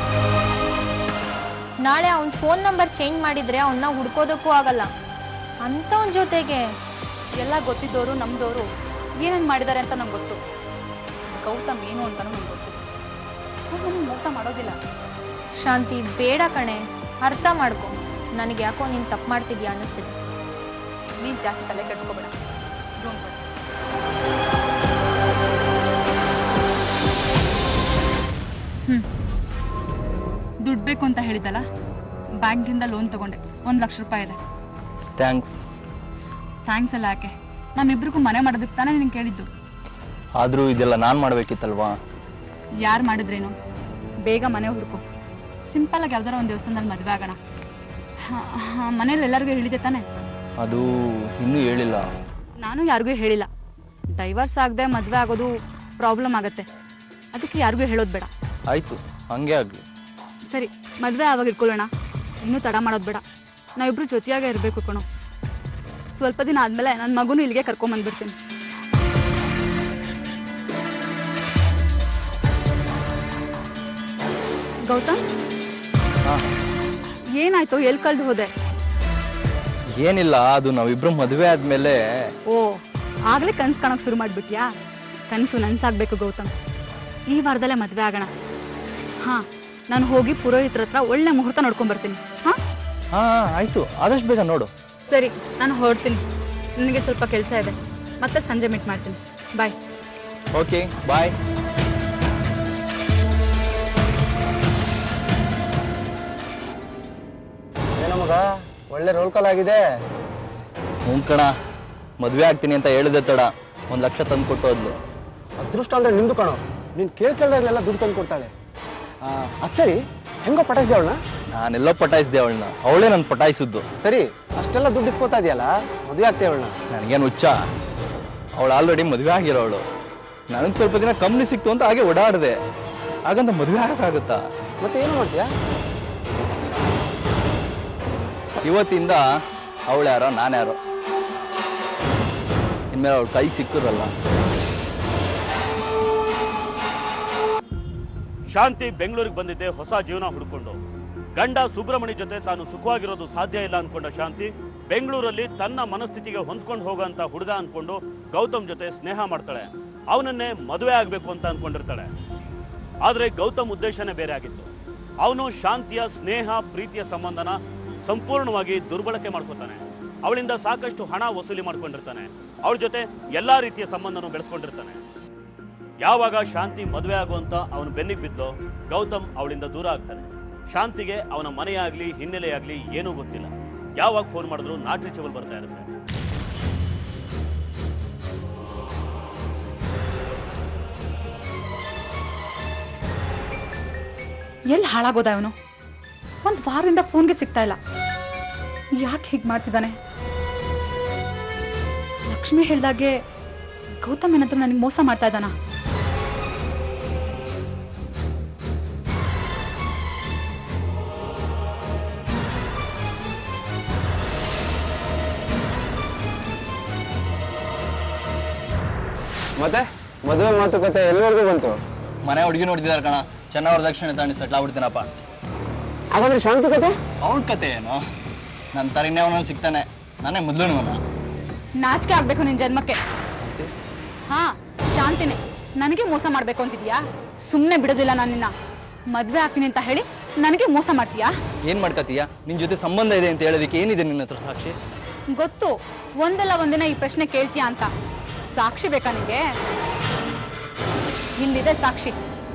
ನಾಳೆ ಅವನ್ ಫೋನ್ ನಂಬರ್ ಚೇಂಜ್ ಮಾಡಿದ್ರೆ ಅವನ್ನ ಹುಡ್ಕೋದಕ್ಕೂ ಆಗಲ್ಲ ಅಂತವನ್ ಜೊತೆಗೆ ಎಲ್ಲ ಗೊತ್ತಿದ್ದವರು ನಮ್ದವರು ಏನೇನ್ ಮಾಡಿದ್ದಾರೆ ಅಂತ ನಂಗೆ ಗೊತ್ತು ಗೌತಮ್ ಏನು ಅಂತಾನೂ ನಂಗೆ ಗೊತ್ತು ಅವ್ನು ನಮ್ಗೆ ಮೋಸ ಮಾಡೋದಿಲ್ಲ ಶಾಂತಿ ಬೇಡ ಕಣೆ ಅರ್ಥ ಮಾಡ್ಕೊ ನನಗೆ ಯಾಕೋ ನೀನ್ ತಪ್ಪು ಮಾಡ್ತಿದ್ಯಾ ಅನ್ನಿಸ್ತಿದೆ ನೀನ್ ಜಾಸ್ತಿ ತಲೆ ಕೆಡ್ಸ್ಕೋಬೇಡ Don't worry. ಹ್ಮ್ ದುಡ್ಡು ಬೇಕು ಅಂತ ಹೇಳಿದಲ್ಲ ಬ್ಯಾಂಕಿಂದ ಲೋನ್ ತಗೊಂಡೆ ಒಂದ್ ಲಕ್ಷ ರೂಪಾಯಿ ಇದೆ ಥ್ಯಾಂಕ್ಸ್ ಥ್ಯಾಂಕ್ಸ್ ಎಲ್ಲ ಯಾಕೆ ನಮ್ಮಿಬ್ರಿಗೂ ಮನೆ ಮಾಡೋದಕ್ಕೆ ತಾನೇ ನೀನು ಕೇಳಿದ್ದು ಆದರೂ ಇದೆಲ್ಲ ನಾನು ಮಾಡಬೇಕಿತ್ತಲ್ವಾ ಯಾರು ಮಾಡಿದ್ರೇನು ಬೇಗ ಮನೆ ಹುಡುಕು ಸಿಂಪಲ್ ಆಗಿ ಯಾವ್ದಾರ ಒಂದು ದೇವಸ್ಥಾನದಲ್ಲಿ ಮದುವೆ ಆಗೋಣ ಮನೇಲಿ ಎಲ್ಲರಿಗೂ ಹೇಳಿದೆ ತಾನೆ ಅದು ಇನ್ನೂ ಹೇಳಿಲ್ಲ ನಾನು ಯಾರಿಗೂ ಹೇಳಿಲ್ಲ ಡೈವರ್ಸ್ ಆಗದೆ ಮದುವೆ ಆಗೋದು ಪ್ರಾಬ್ಲಮ್ ಆಗುತ್ತೆ ಅದಕ್ಕೆ ಯಾರಿಗೂ ಹೇಳೋದು ಬೇಡ ಆಯ್ತು ಹಂಗೆ ಆಗ್ಲಿ ಸರಿ ಮದುವೆ ಆವಾಗ ಇಟ್ಕೊಳ್ಳೋಣ ಇನ್ನೂ ತಡ ಮಾಡೋದು ಬೇಡ ನಾವಿಬ್ರು ಜೊತೆಯಾಗೇ ಇರಬೇಕು ಕಣೋ ಸ್ವಲ್ಪ ದಿನ ಆದಮೇಲೆ ನನ್ನ ಮಗುನೂ ಇಲ್ಲಿಗೆ ಕರ್ಕೊಂಬಂದ್ಬಿಡ್ತೀನಿ ಗೌತಮ್ ಹಾ ಏನಾಯ್ತು ಎಲ್ಲಿ ಕಳ್ದು ಹೋದೆ ಏನಿಲ್ಲ ಅದು ನಾವಿಬ್ರು ಮದುವೆ ಆದ್ಮೇಲೆ ಓ ಆಗ್ಲೇ ಕನ್ಸು ಕಾಣಕ್ ಶುರು ಮಾಡ್ಬಿಟ್ಯಾ ಕನ್ಸು ನನ್ಸಾಗ್ಬೇಕು ಗೌತಮ್ ಈ ವಾರದಲ್ಲೇ ಮದ್ವೆ ಆಗೋಣ ಹಾ ನಾನು ಹೋಗಿ ಪುರೋಹಿತ್ರ ಹತ್ರ ಒಳ್ಳೆ ಮುಹೂರ್ತ ನೋಡ್ಕೊಂಡ್ ಬರ್ತೀನಿ ಹಾ ಹಾ ಆಯ್ತು ಆದಷ್ಟು ಬೇಗ ನೋಡು ಸರಿ ನಾನು ಹೊರಡ್ತೀನಿ ನನಗೆ ಸ್ವಲ್ಪ ಕೆಲಸ ಇದೆ ಮತ್ತೆ ಸಂಜೆ ಮೀಟ್ ಮಾಡ್ತೀನಿ ಬಾಯ್ ಓಕೆ ಬಾಯ್ ಏನೋ ಮಗ ಒಳ್ಳೆ ರೋಲ್ ಕಾಲ್ ಆಗಿದೆ ಹ್ಞೂ ಕಣ ಮದುವೆ ಆಗ್ತೀನಿ ಅಂತ ಹೇಳಿದೆ ತಡ ಒಂದ್ ಲಕ್ಷ ತಂದು ಕೊಟ್ಟು ಹೋದ್ಲು ಅದೃಷ್ಟ ಅಂದ್ರೆ ನಿಂದು ಕಣೋ ನೀನ್ ಕೇಳ್ ಕೇಳ್ದಾಗಲೆಲ್ಲ ದುಡ್ಡು ತಂದು ಕೊಡ್ತಾಳೆ ಅದ್ ಸರಿ ಹೆಂಗೋ ಪಟಾಯಿಸಿದೆ ಅವಳನ್ನ ನಾನೆಲ್ಲೋ ಪಟಾಯಿಸಿದೆ ಅವಳನ್ನ ಅವಳೇ ನನ್ ಪಟಾಯಿಸಿದ್ದು ಸರಿ ಅಷ್ಟೆಲ್ಲ ದುಡ್ಡು ಇಸ್ಕೋತಾ ಇದೆಯಲ್ಲ ಮದುವೆ ಆಗ್ತೇ ಅವಳನ್ನ ನನಗೇನು ಹುಚ್ಚ ಅವಳು ಆಲ್ರೆಡಿ ಮದುವೆ ಆಗಿರೋವಳು ನನಗೆ ಸ್ವಲ್ಪ ದಿನ ಕಂಪ್ನಿ ಸಿಕ್ತು ಅಂತ ಹಾಗೆ ಓಡಾಡಿದೆ ಹಾಗಂತ ಮದುವೆ ಆಗಕ್ಕಾಗುತ್ತಾ ಮತ್ತೆ ಏನು ಮಾಡ್ತೀಯಾ ಇವತ್ತಿಂದ ಅವಳು ಯಾರೋ ನಾನು ಯಾರೋ ಇನ್ಮೇಲೆ ಅವಳು ಕೈ ಸಿಕ್ಕಿರಲ್ಲ ಶಾಂತಿ ಬೆಂಗಳೂರಿಗೆ ಬಂದಿದ್ದೆ ಹೊಸ ಜೀವನ ಹುಡುಕೊಂಡು ಗಂಡ ಸುಬ್ರಹ್ಮಣ್ಯ ಜೊತೆ ತಾನು ಸುಖವಾಗಿರೋದು ಸಾಧ್ಯ ಇಲ್ಲ ಅನ್ಕೊಂಡ ಶಾಂತಿ ಬೆಂಗಳೂರಲ್ಲಿ ತನ್ನ ಮನಸ್ಥಿತಿಗೆ ಹೊಂದ್ಕೊಂಡು ಹೋಗೋಂತ ಹುಡುಗ ಅನ್ಕೊಂಡು ಗೌತಮ್ ಜೊತೆ ಸ್ನೇಹ ಮಾಡ್ತಾಳೆ ಅವನನ್ನೇ ಮದುವೆ ಆಗ್ಬೇಕು ಅಂತ ಅನ್ಕೊಂಡಿರ್ತಾಳೆ ಆದ್ರೆ ಗೌತಮ್ ಉದ್ದೇಶನೇ ಬೇರೆ ಆಗಿತ್ತು ಅವನು ಶಾಂತಿಯ ಸ್ನೇಹ ಪ್ರೀತಿಯ ಸಂಬಂಧನ ಸಂಪೂರ್ಣವಾಗಿ ದುರ್ಬಳಕೆ ಮಾಡ್ಕೊತಾನೆ ಅವಳಿಂದ ಸಾಕಷ್ಟು ಹಣ ವಸೂಲಿ ಮಾಡ್ಕೊಂಡಿರ್ತಾನೆ ಅವಳ ಜೊತೆ ಎಲ್ಲಾ ರೀತಿಯ ಸಂಬಂಧನೂ ಬೆಳೆಸ್ಕೊಂಡಿರ್ತಾನೆ ಯಾವಾಗ ಶಾಂತಿ ಮದುವೆ ಆಗುವಂತ ಅವನು ಬೆನ್ನಿಗೆ ಬಿದ್ದೋ ಗೌತಮ್ ಅವಳಿಂದ ದೂರ ಆಗ್ತಾನೆ ಶಾಂತಿಗೆ ಅವನ ಮನೆಯಾಗ್ಲಿ ಹಿನ್ನೆಲೆಯಾಗ್ಲಿ ಏನೂ ಗೊತ್ತಿಲ್ಲ ಯಾವಾಗ ಫೋನ್ ಮಾಡಿದ್ರು ನಾಟ್ ರೀಚಬಲ್ ಬರ್ತಾ ಇರುತ್ತೆ ಎಲ್ಲಿ ಹಾಳಾಗೋದ ಅವನು ಒಂದ್ ವಾರದಿಂದ ಫೋನ್ಗೆ ಸಿಗ್ತಾ ಇಲ್ಲ ಯಾಕೆ ಹೀಗೆ ಮಾಡ್ತಿದ್ದಾನೆ ಲಕ್ಷ್ಮಿ ಹೇಳ್ದಾಗೆ ಗೌತಮ್ ಏನಾದ್ರೂ ನನಗೆ ಮೋಸ ಮಾಡ್ತಾ ಇದ್ದಾನ ಮತ್ತೆ ಮದುವೆ ಮಾತುಕತೆ ಎಲ್ಲಿವರೆಗೂ ಬಂತು ಮನೆ ಹುಡುಗಿ ನೋಡ್ತಿದಾರೆ ಕಣ ಚೆನ್ನಾಗಿ ವರದಕ್ಷಿಣೆ ತಾಂಡಿ ಸೆಟ್ಲ್ ಆಗ್ಬಿಡ್ತೀನಪ್ಪ ಹಾಗಾದ್ರೆ ಶಾಂತಿ ಕತೆ ಅವಳ ಕತೆ ಏನು ನನ್ನ ತರ ಇನ್ನೇವನ ಸಿಗ್ತಾನೆ ನಾನೇ ಮೊದ್ಲುವನ ನಾಚಿಕೆ ಆಗ್ಬೇಕು ನಿನ್ ಜನ್ಮಕ್ಕೆ ಹಾ ಶಾಂತಿನೇ ನನಗೆ ಮೋಸ ಮಾಡ್ಬೇಕು ಅಂತಿದ್ಯಾ ಸುಮ್ಮನೆ ಬಿಡೋದಿಲ್ಲ ನಾನು ನಿನ್ನ ಮದ್ವೆ ಆಗ್ತೀನಿ ಅಂತ ಹೇಳಿ ನನಗೆ ಮೋಸ ಮಾಡ್ತೀಯಾ ಏನ್ ಮಾಡ್ಕತೀಯ ನಿನ್ ಜೊತೆ ಸಂಬಂಧ ಇದೆ ಅಂತ ಹೇಳೋದಕ್ಕೆ ಏನಿದೆ ನಿನ್ನ ಹತ್ರ ಸಾಕ್ಷಿ ಗೊತ್ತು ಒಂದಲ್ಲ ಒಂದಿನ ಈ ಪ್ರಶ್ನೆ ಕೇಳ್ತೀಯಾ ಅಂತ ಸಾಕ್ಷಿ ಬೇಕಾ ನಿಂಗೆ ಇಲ್ಲಿದೆ ಸಾಕ್ಷಿ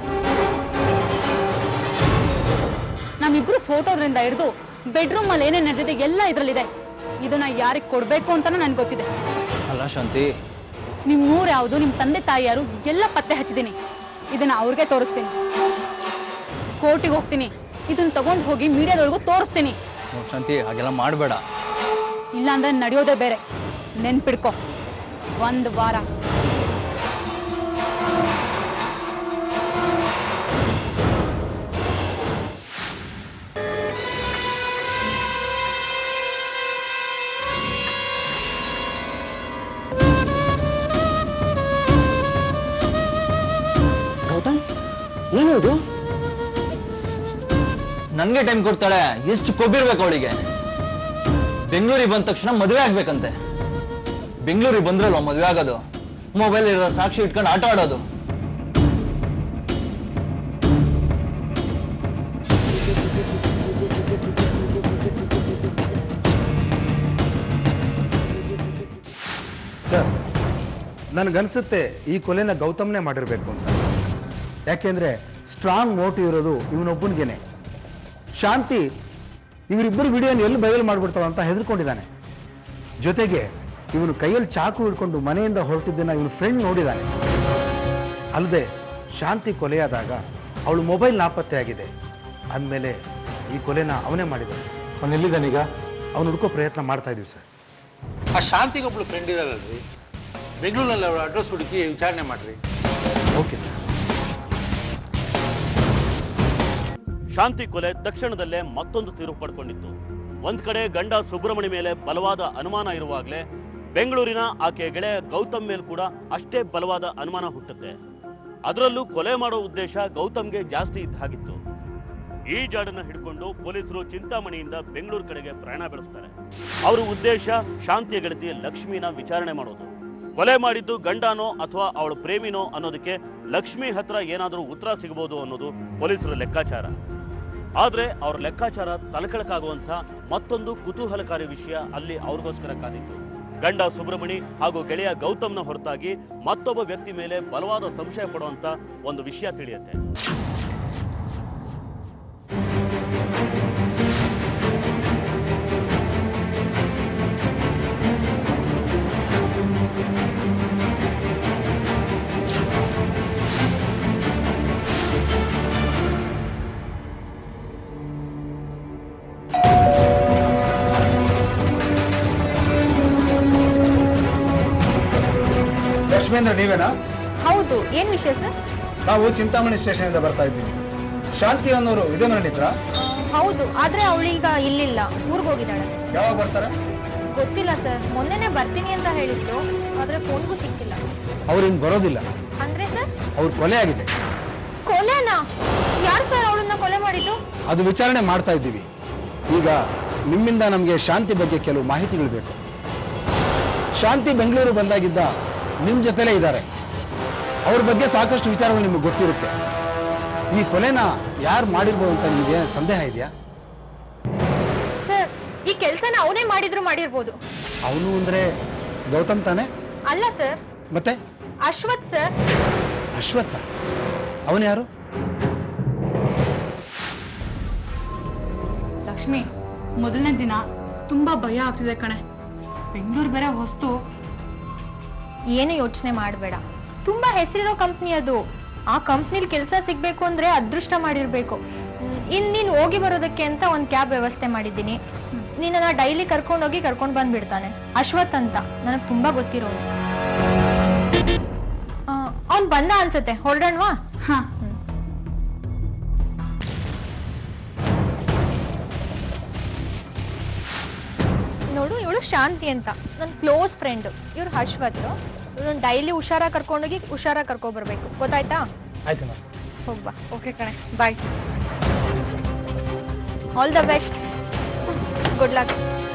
ನಮ್ಮಿಬ್ರು ಫೋಟೋದ್ರಿಂದ ಹಿಡಿದು ಬೆಡ್ರೂಮ್ ಅಲ್ಲಿ ಏನೇನ್ ನಡೆದಿದೆ ಎಲ್ಲ ಇದ್ರಲ್ಲಿದೆ ಇದನ್ನ ಯಾರಿಗ್ ಕೊಡ್ಬೇಕು ಅಂತಾನು ನನ್ಗೆ ಗೊತ್ತಿದೆ ಅಲ್ಲ ಶಾಂತಿ ನಿಮ್ ಊರ್ ಯಾವುದು ನಿಮ್ ತಂದೆ ತಾಯಿ ಯಾರು ಎಲ್ಲ ಪತ್ತೆ ಹಚ್ಚಿದೀನಿ ಇದನ್ನ ಅವ್ರಿಗೆ ತೋರಿಸ್ತೀನಿ ಕೋರ್ಟಿಗೆ ಹೋಗ್ತೀನಿ ಇದನ್ನ ತಗೊಂಡ್ ಹೋಗಿ ಮೀಡಿಯಾದವ್ರಿಗೂ ತೋರಿಸ್ತೀನಿ ನೋಡ್ ಶಾಂತಿ ಹಾಗೆಲ್ಲ ಮಾಡಬೇಡ ಇಲ್ಲಾಂದ್ರೆ ನಡೆಯೋದೇ ಬೇರೆ ನೆನ್ಪಿಡ್ಕೊ ಒಂದ್ ವಾರ ಗೌತಮ್ ಏನು ಇದು ನನ್ಗೆ ಟೈಮ್ ಕೊಡ್ತಾಳೆ ಎಷ್ಟು ಕೊಬ್ಬಿರ್ಬೇಕು ಅವಳಿಗೆ ಬೆಂಗಳೂರಿಗೆ ಬಂದ ತಕ್ಷಣ ಮದುವೆ ಆಗ್ಬೇಕಂತೆ ಬೆಂಗಳೂರಿಗೆ ಬಂದ್ರಲ್ವ ಮದುವೆ ಆಗೋದು ಮೊಬೈಲ್ ಇರೋ ಸಾಕ್ಷಿ ಇಟ್ಕೊಂಡು ಆಟ ಆಡೋದು ಸರ್ ನನಗನ್ಸುತ್ತೆ ಈ ಕೊಲೆನ ಗೌತಮ್ನೇ ಮಾಡಿರ್ಬೇಕು ಅಂತ ಯಾಕೆಂದ್ರೆ ಸ್ಟ್ರಾಂಗ್ ಮೋಟಿವ್ ಇರೋದು ಇವನೊಬ್ಬನಿಗೇನೆ ಶಾಂತಿ ಇವರಿಬ್ಬರು ವಿಡಿಯೋನ ಎಲ್ಲಿ ಬಯಲು ಮಾಡ್ಬಿಡ್ತಾವ ಅಂತ ಹೆದರ್ಕೊಂಡಿದ್ದಾನೆ ಜೊತೆಗೆ ಇವನು ಕೈಯಲ್ಲಿ ಚಾಕು ಹಿಡ್ಕೊಂಡು ಮನೆಯಿಂದ ಹೊರಟಿದ್ದನ್ನ ಇವನು ಫ್ರೆಂಡ್ ನೋಡಿದ್ದಾನೆ ಅಲ್ಲದೆ ಶಾಂತಿ ಕೊಲೆಯಾದಾಗ ಅವಳು ಮೊಬೈಲ್ ನಾಪತ್ತೆ ಆಗಿದೆ ಅಂದಮೇಲೆ ಈ ಕೊಲೆನ ಅವನೇ ಮಾಡಿದ್ದಾನೆ ಅವನು ಎಲ್ಲಿದ್ದಾನೀಗ ಅವನು ಹುಡ್ಕೋ ಪ್ರಯತ್ನ ಮಾಡ್ತಾ ಇದೀವಿ ಸರ್ ಆ ಶಾಂತಿಗೊಬ್ಳು ಫ್ರೆಂಡ್ ಇದಾರಲ್ರಿ ಬೆಂಗಳೂರಲ್ಲಿ ಅವರ ಅಡ್ರೆಸ್ ಹುಡುಕಿ ವಿಚಾರಣೆ ಮಾಡ್ರಿ ಓಕೆ ಸರ್ ಶಾಂತಿ ಕೊಲೆ ತಕ್ಷಣದಲ್ಲೇ ಮತ್ತೊಂದು ತಿರುವು ಪಡ್ಕೊಂಡಿತ್ತು ಒಂದ್ ಕಡೆ ಗಂಡ ಸುಬ್ರಹ್ಮಣ್ಯ ಮೇಲೆ ಬಲವಾದ ಅನುಮಾನ ಇರುವಾಗಲೇ ಬೆಂಗಳೂರಿನ ಆಕೆಯ ಗೆಳೆಯ ಗೌತಮ್ ಮೇಲ್ ಕೂಡ ಅಷ್ಟೇ ಬಲವಾದ ಅನುಮಾನ ಹುಟ್ಟುತ್ತೆ ಅದರಲ್ಲೂ ಕೊಲೆ ಮಾಡೋ ಉದ್ದೇಶ ಗೌತಮ್ಗೆ ಜಾಸ್ತಿ ಇದ್ದ ಹಾಗಿತ್ತು ಈ ಜಾಡನ್ನ ಹಿಡ್ಕೊಂಡು ಪೊಲೀಸರು ಚಿಂತಾಮಣಿಯಿಂದ ಬೆಂಗಳೂರು ಕಡೆಗೆ ಪ್ರಯಾಣ ಬೆಳೆಸ್ತಾರೆ ಅವರ ಉದ್ದೇಶ ಶಾಂತಿಯ ಗೆಳತಿ ಲಕ್ಷ್ಮಿನ ವಿಚಾರಣೆ ಮಾಡೋದು ಕೊಲೆ ಮಾಡಿದ್ದು ಗಂಡನೋ ಅಥವಾ ಅವಳ ಪ್ರೇಮಿನೋ ಅನ್ನೋದಕ್ಕೆ ಲಕ್ಷ್ಮಿ ಹತ್ರ ಏನಾದರೂ ಉತ್ತರ ಸಿಗಬಹುದು ಅನ್ನೋದು ಪೊಲೀಸರ ಲೆಕ್ಕಾಚಾರ ಆದ್ರೆ ಅವ್ರ ಲೆಕ್ಕಾಚಾರ ತಲಕಳಕಾಗುವಂತ ಮತ್ತೊಂದು ಕುತೂಹಲಕಾರಿ ವಿಷಯ ಅಲ್ಲಿ ಅವ್ರಿಗೋಸ್ಕರ ಕಾದಿತ್ತು ಗಂಡ ಸುಬ್ರಹ್ಮಣಿ ಹಾಗೂ ಗೆಳೆಯ ಗೌತಮ್ನ ಹೊರತಾಗಿ ಮತ್ತೊಬ್ಬ ವ್ಯಕ್ತಿ ಮೇಲೆ ಬಲವಾದ ಸಂಶಯ ಪಡುವಂತ ಒಂದು ವಿಷಯ ತಿಳಿಯುತ್ತೆ ಲಕ್ಷ್ಮೇಂದ್ರ ನೀವೇನಾ ಹೌದು ಏನ್ ವಿಷಯ ಸರ್ ನಾವು ಚಿಂತಾಮಣಿ ಸ್ಟೇಷನ್ ಇಂದ ಬರ್ತಾ ಇದ್ದೀವಿ ಶಾಂತಿ ಅನ್ನೋರು ಇದೇ ನನ್ನ ಹತ್ರ ಹೌದು ಆದ್ರೆ ಅವಳೀಗ ಇಲ್ಲಿಲ್ಲ ಊರ್ಗ್ ಹೋಗಿದ್ದಾಳೆ ಯಾವಾಗ ಬರ್ತಾರೆ ಗೊತ್ತಿಲ್ಲ ಸರ್ ಮೊನ್ನೆನೆ ಬರ್ತೀನಿ ಅಂತ ಹೇಳಿದ್ರು ಆದ್ರೆ ಫೋನ್ಗೂ ಸಿಕ್ಕಿಲ್ಲ ಅವ್ರಿನ್ ಬರೋದಿಲ್ಲ ಅಂದ್ರೆ ಸರ್ ಅವ್ರ ಕೊಲೆ ಆಗಿದೆ ಕೊಲೆನಾ ಯಾರು ಸರ್ ಅವಳನ್ನ ಕೊಲೆ ಮಾಡಿದ್ದು ಅದು ವಿಚಾರಣೆ ಮಾಡ್ತಾ ಇದ್ದೀವಿ ಈಗ ನಿಮ್ಮಿಂದ ನಮಗೆ ಶಾಂತಿ ಬಗ್ಗೆ ಕೆಲವು ಮಾಹಿತಿಗಳು ಬೇಕು ಶಾಂತಿ ಬೆಂಗಳೂರು ಬಂದಾಗಿದ್ದ ನಿಮ್ ಜೊತೆಲೇ ಇದ್ದಾರೆ ಅವ್ರ ಬಗ್ಗೆ ಸಾಕಷ್ಟು ವಿಚಾರಗಳು ನಿಮಗೆ ಗೊತ್ತಿರುತ್ತೆ ಈ ಕೊಲೆನ ಯಾರು ಮಾಡಿರ್ಬೋದು ಅಂತ ನಿಮಗೆ ಸಂದೇಹ ಇದೆಯಾ ಸರ್ ಈ ಕೆಲ್ಸನ ಅವನೇ ಮಾಡಿದ್ರು ಮಾಡಿರ್ಬೋದು ಅವನು ಅಂದ್ರೆ ಗೌತಮ್ ತಾನೆ ಅಲ್ಲ ಸರ್ ಮತ್ತೆ ಅಶ್ವಥ್ ಸರ್ ಅಶ್ವತ್ಥ ಅವನು ಯಾರು ಲಕ್ಷ್ಮಿ ಮೊದಲನೇ ದಿನ ತುಂಬಾ ಭಯ ಆಗ್ತಿದೆ ಕಣೆ ಬೆಂಗಳೂರು ಬೇರೆ ಹೊಸ್ತು ಏನು ಯೋಚನೆ ಮಾಡಬೇಡ ತುಂಬಾ ಹೆಸರಿರೋ ಕಂಪ್ನಿ ಅದು ಆ ಕಂಪ್ನಿಲಿ ಕೆಲಸ ಸಿಗ್ಬೇಕು ಅಂದ್ರೆ ಅದೃಷ್ಟ ಮಾಡಿರ್ಬೇಕು ಹ್ಮ್, ಇನ್ ನೀನ್ ಹೋಗಿ ಬರೋದಕ್ಕೆ ಅಂತ ಒಂದ್ ಕ್ಯಾಬ್ ವ್ಯವಸ್ಥೆ ಮಾಡಿದ್ದೀನಿ ನಿನ್ನ ಡೈಲಿ ಕರ್ಕೊಂಡೋಗಿ ಕರ್ಕೊಂಡ್ ಬಂದ್ಬಿಡ್ತಾನೆ ಅಶ್ವಥ್ ಅಂತ ನನಗ್ ತುಂಬಾ ಗೊತ್ತಿರೋನು ಅವ್ನ್ ಬಂದ ಅನ್ಸುತ್ತೆ ಹೊರಡಣ್ವಾ ಹಾ ನೋಡು ಇವಳು ಶಾಂತಿ ಅಂತ ನನ್ನ ಕ್ಲೋಸ್ ಫ್ರೆಂಡ್ ಇವ್ರು ಅಶ್ವಥ್ ಇವ್ರನ್ನ ಡೈಲಿ ಹುಷಾರಾಗಿ ಕರ್ಕೊಂಡೋಗಿ ಹುಷಾರಾಗಿ ಕರ್ಕೊ ಬರ್ಬೇಕು ಗೊತ್ತಾಯ್ತಾ ಆಯ್ತು ಮೇಡಮ್ ಹೋಗ್ಬಾ ಓಕೆ ಕಣೆ bye all the best good luck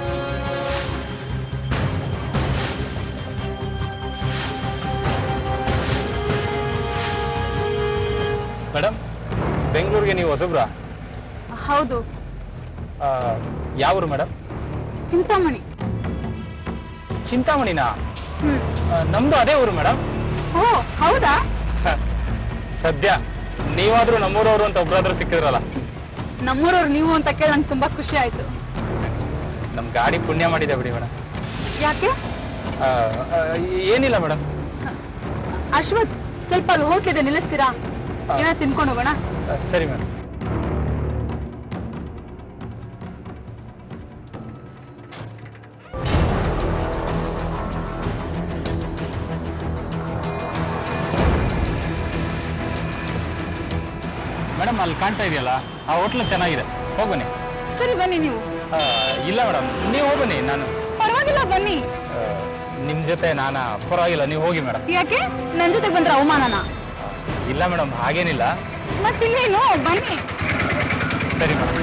madam ಬೆಂಗಳೂರಿಗೆ ನೀವು ಹೊಸಬ್ರ ಹೌದು ಯಾವೂರು ಮೇಡಮ್ ಚಿಂತಾಮಣಿ ಚಿಂತಾಮಣಿನಾ ಹ್ಮ್ ಆ, ನಮ್ದು ಅದೇ ಊರು ಮೇಡಮ್ ಓ ಹೌದಾ ಸದ್ಯ ನೀವಾದ್ರೂ ನಮ್ಮೂರವರು ಅಂತ ಒಬ್ರಾದ್ರೂ ಸಿಕ್ಕಿದ್ರಲ್ಲ ನಮ್ಮೂರವ್ರು ನೀವು ಅಂತ ಕೇಳಿ ನಂಗೆ ತುಂಬಾ ಖುಷಿ ಆಯ್ತು ನಮ್ ಗಾಡಿ ಪುಣ್ಯ ಮಾಡಿದೆ ಬಿಡಿ ಮೇಡಮ್ ಯಾಕೆ ಏನಿಲ್ಲ ಮೇಡಮ್ ಅಶ್ವಥ್ ಸ್ವಲ್ಪ ಅಲ್ಲಿ ಹೋಟ್ಲಿದೆ ನಿಲ್ಲಿಸ್ತೀರಾ ಏನಾದ್ರು ತಿನ್ಕೊಂಡು ಹೋಗೋಣ ಸರಿ ಮೇಡಮ್ ಮೇಡಮ್ ಅಲ್ಲಿ ಕಾಣ್ತಾ ಇದೆಯಲ್ಲ ಆ ಹೋಟ್ಲು ಚೆನ್ನಾಗಿದೆ ಹೋಗ್ಬನ್ನಿ ಸರಿ ಬನ್ನಿ ನೀವು ಆ, ಇಲ್ಲ ಮೇಡಮ್ ನೀವು ಹೋಗ್ಬನ್ನಿ ನಾನು ಪರವಾಗಿಲ್ಲ ಬನ್ನಿ ಆ, ನಿಮ್ ಜೊತೆ ನಾನ ಪರವಾಗಿಲ್ಲ ನೀವು ಹೋಗಿ ಮೇಡಮ್ ಯಾಕೆ ನನ್ ಜೊತೆಗೆ ಬಂದ್ರೆ ಅವಮಾನನ ಇಲ್ಲ ಮೇಡಮ್ ಹಾಗೇನಿಲ್ಲ ಮತ್ತಿನ್ನೇನು ಬನ್ನಿ ಸರಿ ಮೇಡಮ್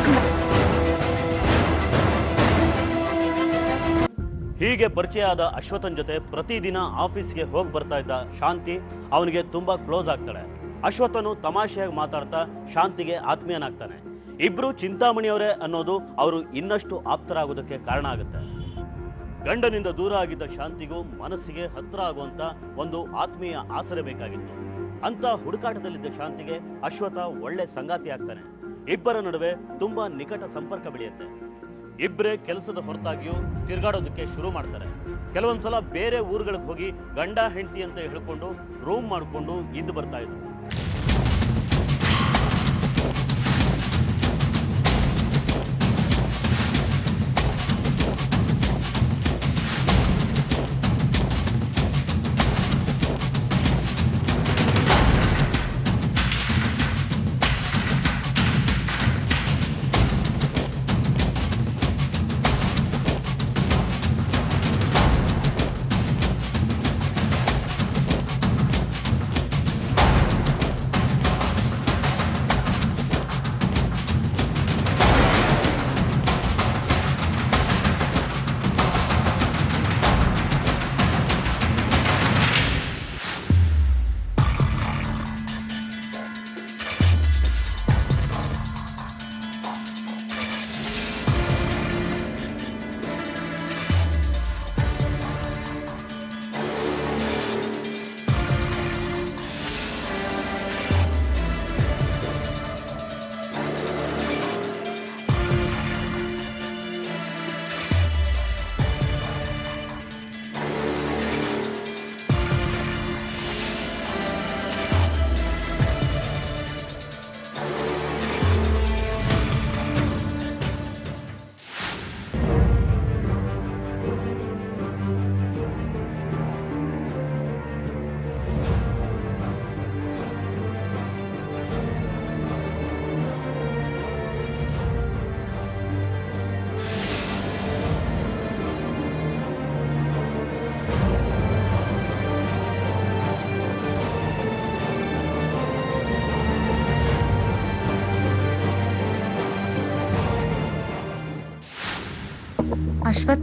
ಹೀಗೆ ಪರಿಚಯ ಆದ ಅಶ್ವಥನ್ ಜೊತೆ ಪ್ರತಿದಿನ ಆಫೀಸ್ಗೆ ಹೋಗಿ ಬರ್ತಾ ಇದ್ದ ಶಾಂತಿ ಅವನಿಗೆ ತುಂಬಾ ಕ್ಲೋಸ್ ಆಗ್ತಾಳೆ ಅಶ್ವಥನು ತಮಾಷೆಯಾಗಿ ಮಾತಾಡ್ತಾ ಶಾಂತಿಗೆ ಆತ್ಮೀಯನಾಗ್ತಾನೆ ಇಬ್ರು ಚಿಂತಾಮಣಿಯವರೇ ಅನ್ನೋದು ಅವರು ಇನ್ನಷ್ಟು ಆಪ್ತರಾಗೋದಕ್ಕೆ ಕಾರಣ ಆಗುತ್ತೆ ಗಂಡನಿಂದ ದೂರ ಆಗಿದ್ದ ಶಾಂತಿಗೂ ಮನಸ್ಸಿಗೆ ಹತ್ರ ಆಗುವಂತ ಒಂದು ಆತ್ಮೀಯ ಆಸರೆ ಬೇಕಾಗಿತ್ತು ಅಂತ ಹುಡುಕಾಟದಲ್ಲಿದ್ದ ಶಾಂತಿಗೆ ಅಶ್ವಥ ಒಳ್ಳೆ ಸಂಗಾತಿ ಆಗ್ತಾನೆ ಇಬ್ಬರ ನಡುವೆ ತುಂಬಾ ನಿಕಟ ಸಂಪರ್ಕ ಬೆಳೆಯುತ್ತೆ ಇಬ್ಬರೇ ಕೆಲಸದ ಹೊರತಾಗಿಯೂ ತಿರುಗಾಡೋದಕ್ಕೆ ಶುರು ಮಾಡ್ತಾರೆ ಕೆಲವೊಂದ್ಸಲ ಬೇರೆ ಊರುಗಳಿಗೆ ಹೋಗಿ ಗಂಡ ಹೆಂಡತಿ ಅಂತ ಹೇಳ್ಕೊಂಡು ರೂಮ್ ಮಾಡ್ಕೊಂಡು ಇದ್ದು ಬರ್ತಾ ಇದ್ರು ಅಶ್ವಥ್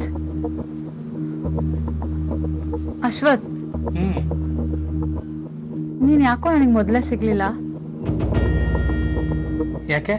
ಅಶ್ವಥ್ ಹ್ಮ್ ನೀನ್ ಯಾಕೋ ನನಗೆ ಮೊದಲೇ ಸಿಗ್ಲಿಲ್ಲ ಯಾಕೆ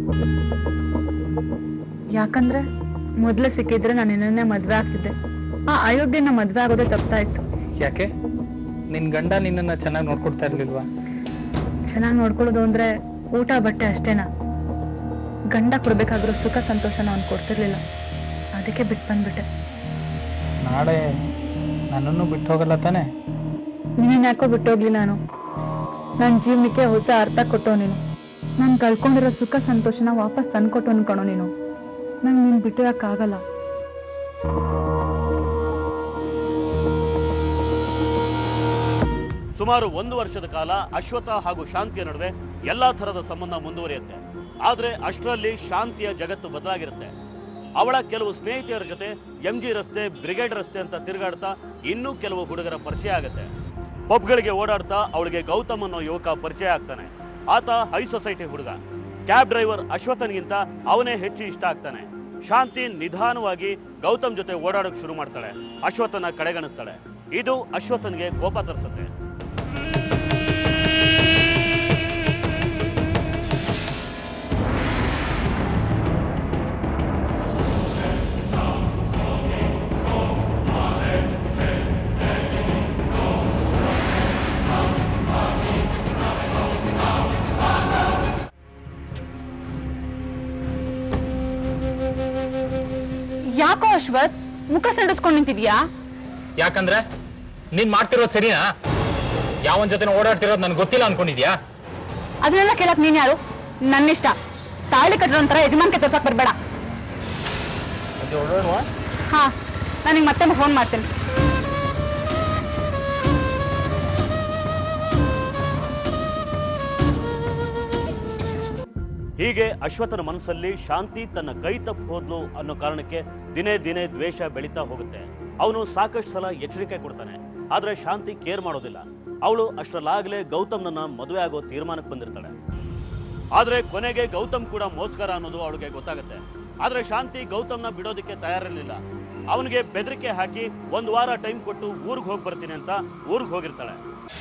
ಯಾಕಂದ್ರೆ ಮೊದಲೇ ಸಿಕ್ಕಿದ್ರೆ ನಾನು ನಿನ್ನನ್ನೇ ಮದ್ವೆ ಆಗ್ತಿದ್ದೆ ಆ ಅಯೋಗ್ಯನ ಮದ್ವೆ ಆಗೋದೇ ತಪ್ಪಾಯ್ತು ಯಾಕೆ ನಿನ್ ಗಂಡ ನಿನ್ನನ್ನ ಚೆನ್ನಾಗಿ ನೋಡ್ಕೊಡ್ತಾ ಇರ್ಲಿಲ್ವಾ ಚೆನ್ನಾಗಿ ನೋಡ್ಕೊಳ್ಳೋದು ಅಂದ್ರೆ ಊಟ ಬಟ್ಟೆ ಅಷ್ಟೇನಾ ಗಂಡ ಕೊಡ್ಬೇಕಾಗಿರೋ ಸುಖ ಸಂತೋಷನ ಅವ್ನು ಕೊಡ್ತಿರ್ಲಿಲ್ಲ ಅದಕ್ಕೆ ಬಿಟ್ಟು ಬಂದ್ಬಿಟ್ಟೆ ನಾಳೆ ನನ್ನನ್ನು ಬಿಟ್ಟು ಹೋಗಲ್ಲ ತಾನೆ ನೀನ್ ಯಾಕೋ ಬಿಟ್ಟೋಗ್ಲಿ ನಾನು ನನ್ನ ಜೀವನಕ್ಕೆ ಹೊಸ ಅರ್ಥ ಕೊಟ್ಟೋ ನೀನು ನಾನು ಕಳ್ಕೊಂಡಿರೋ ಸುಖ ಸಂತೋಷನ ವಾಪಸ್ ತಂದ್ಕೊಟ್ಟು ಅನ್ಕೊಳೋ ನೀನು ನಂಗೆ ನೀನ್ ಬಿಟ್ಟಿರಕ್ಕಾಗಲ್ಲ ಸುಮಾರು ಒಂದು ವರ್ಷದ ಕಾಲ ಅಶ್ವಥ ಹಾಗೂ ಶಾಂತಿಯ ನಡುವೆ ಎಲ್ಲಾ ಥರದ ಸಂಬಂಧ ಮುಂದುವರಿಯುತ್ತೆ ಆದ್ರೆ ಅಷ್ಟರಲ್ಲಿ ಶಾಂತಿಯ ಜಗತ್ತು ಬದಲಾಗಿರುತ್ತೆ ಅವಳ ಕೆಲವು ಸ್ನೇಹಿತೆಯರ ಜೊತೆ ಎಂಜಿ ರಸ್ತೆ ಬ್ರಿಗೇಡ್ ರಸ್ತೆ ಅಂತ ತಿರುಗಾಡ್ತಾ ಇನ್ನೂ ಕೆಲವು ಹುಡುಗರ ಪರಿಚಯ ಆಗುತ್ತೆ ಪಬ್ಗಳಿಗೆ ಓಡಾಡ್ತಾ ಅವಳಿಗೆ ಗೌತಮ್ ಅನ್ನೋ ಯುವಕ ಪರಿಚಯ ಆಗ್ತಾನೆ ಆತ ಹೈ ಸೊಸೈಟಿ ಹುಡುಗ ಕ್ಯಾಬ್ ಡ್ರೈವರ್ ಅಶ್ವಥನ್ಗಿಂತ ಅವನೇ ಹೆಚ್ಚು ಇಷ್ಟ ಆಗ್ತಾನೆ ಶಾಂತಿ ನಿಧಾನವಾಗಿ ಗೌತಮ್ ಜೊತೆ ಓಡಾಡೋಕ್ ಶುರು ಮಾಡ್ತಾಳೆ ಅಶ್ವಥನ ಕಡೆಗಣಿಸ್ತಾಳೆ ಇದು ಅಶ್ವಥನ್ಗೆ ಕೋಪ ತರಿಸುತ್ತೆ ಯಾಕೋ ಅಶ್ವಥ್ ಮುಖ ಸಡಿಸ್ಕೊಂಡು ನಿಂತಿದ್ಯಾ ಯಾಕಂದ್ರೆ ನೀನ್ ಮಾಡ್ತಿರೋದು ಸರಿನಾ ಯಾವನ್ ಜೊತೆ ಓಡಾಡ್ತಿರೋದು ನನ್ಗೆ ಗೊತ್ತಿಲ್ಲ ಅನ್ಕೊಂಡಿದ್ಯಾ ಅದನ್ನೆಲ್ಲ ಕೇಳಕ್ ನೀನ್ ಯಾರು ನನ್ನಿಷ್ಟ ತಾಳಿ ಕಟ್ಟಿರೋ ಒಂಥರ ಯಜಮಾನ್ಕೆ ತೋರ್ಸಕ್ ಬರ್ಬೇಡ ಹಾ ನನಗೆ ಮತ್ತೆ ಫೋನ್ ಮಾಡ್ತೀನಿ ಹೀಗೆ ಅಶ್ವಥನ ಮನಸ್ಸಲ್ಲಿ ಶಾಂತಿ ತನ್ನ ಕೈ ತಪ್ಪು ಹೋದ್ಲು ಅನ್ನೋ ಕಾರಣಕ್ಕೆ ದಿನೇ ದಿನೇ ದ್ವೇಷ ಬೆಳೀತಾ ಹೋಗುತ್ತೆ ಅವನು ಸಾಕಷ್ಟು ಸಲ ಎಚ್ಚರಿಕೆ ಕೊಡ್ತಾನೆ ಆದ್ರೆ ಶಾಂತಿ ಕೇರ್ ಮಾಡೋದಿಲ್ಲ ಅವಳು ಅಷ್ಟರಲ್ಲಾಗಲೇ ಗೌತಮ್ನನ್ನ ಮದುವೆ ಆಗೋ ತೀರ್ಮಾನಕ್ಕೆ ಬಂದಿರ್ತಾಳೆ ಆದ್ರೆ ಕೊನೆಗೆ ಗೌತಮ್ ಕೂಡ ಮೋಸ್ಕರ ಅನ್ನೋದು ಅವಳಿಗೆ ಗೊತ್ತಾಗುತ್ತೆ ಆದ್ರೆ ಶಾಂತಿ ಗೌತಮ್ನ ಬಿಡೋದಕ್ಕೆ ತಯಾರಿರಲಿಲ್ಲ ಅವನಿಗೆ ಬೆದರಿಕೆ ಹಾಕಿ ಒಂದು ವಾರ ಟೈಮ್ ಕೊಟ್ಟು ಊರಿಗೆ ಹೋಗಿ ಬರ್ತೀನಿ ಅಂತ ಊರಿಗೆ ಹೋಗಿರ್ತಾಳೆ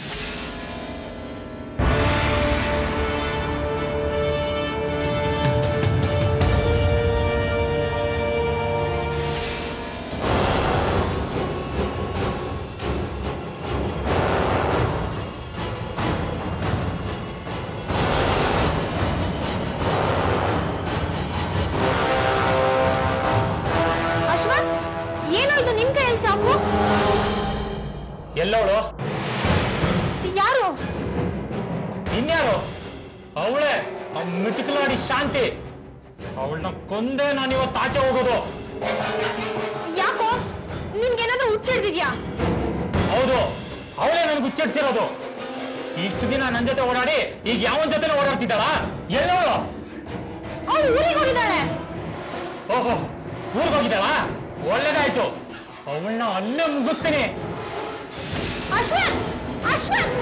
ಅಶ್ವಥ್ ಏನೋ ಇದು ನಿನ್ ಕೈಯಲ್ಲಿ ಚಾಕು ಎಲ್ಲವಳು ಯಾರು ಇನ್ಯಾರು ಅವಳೇ ಆ ಮಿಟಿಕಲಾಡಿ ಶಾಂತಿ ಅವಳನ್ನ ಕೊಂದೇ ನಾನು ಇವತ್ತು ಆಚೆ ಹೋಗೋದು ಯಾಕೋ ನಿನ್ಗೇನಾದ್ರೂ ಹುಚ್ಚಿಡ್ದಿದ್ಯಾ ಹೌದು ಅವಳೇ ನನ್ಗೆ ಹುಚ್ಚಿಡ್ತಿರೋದು ಇಷ್ಟು ದಿನ ನನ್ನ ಜೊತೆ ಓಡಾಡಿ ಈಗ ಯಾವನ್ ಜೊತೆ ಓಡಾಡ್ತಿದ್ದಾಳ ಎಲ್ಲವಳು ಅವಳು ಊರಿಗೆ ಹೋಗಿದ್ದಾಳೆ ಓಹೋ ಊರಿಗೆ ಹೋಗಿದ್ದಾಳ ಒಳ್ಳೇದಾಯ್ತು ಅವಳನ್ನ ಅಲ್ಲೇ ಮುಗಿಸ್ತೀನಿ ಅಶ್ವಥ್ ಅಶ್ವಥ್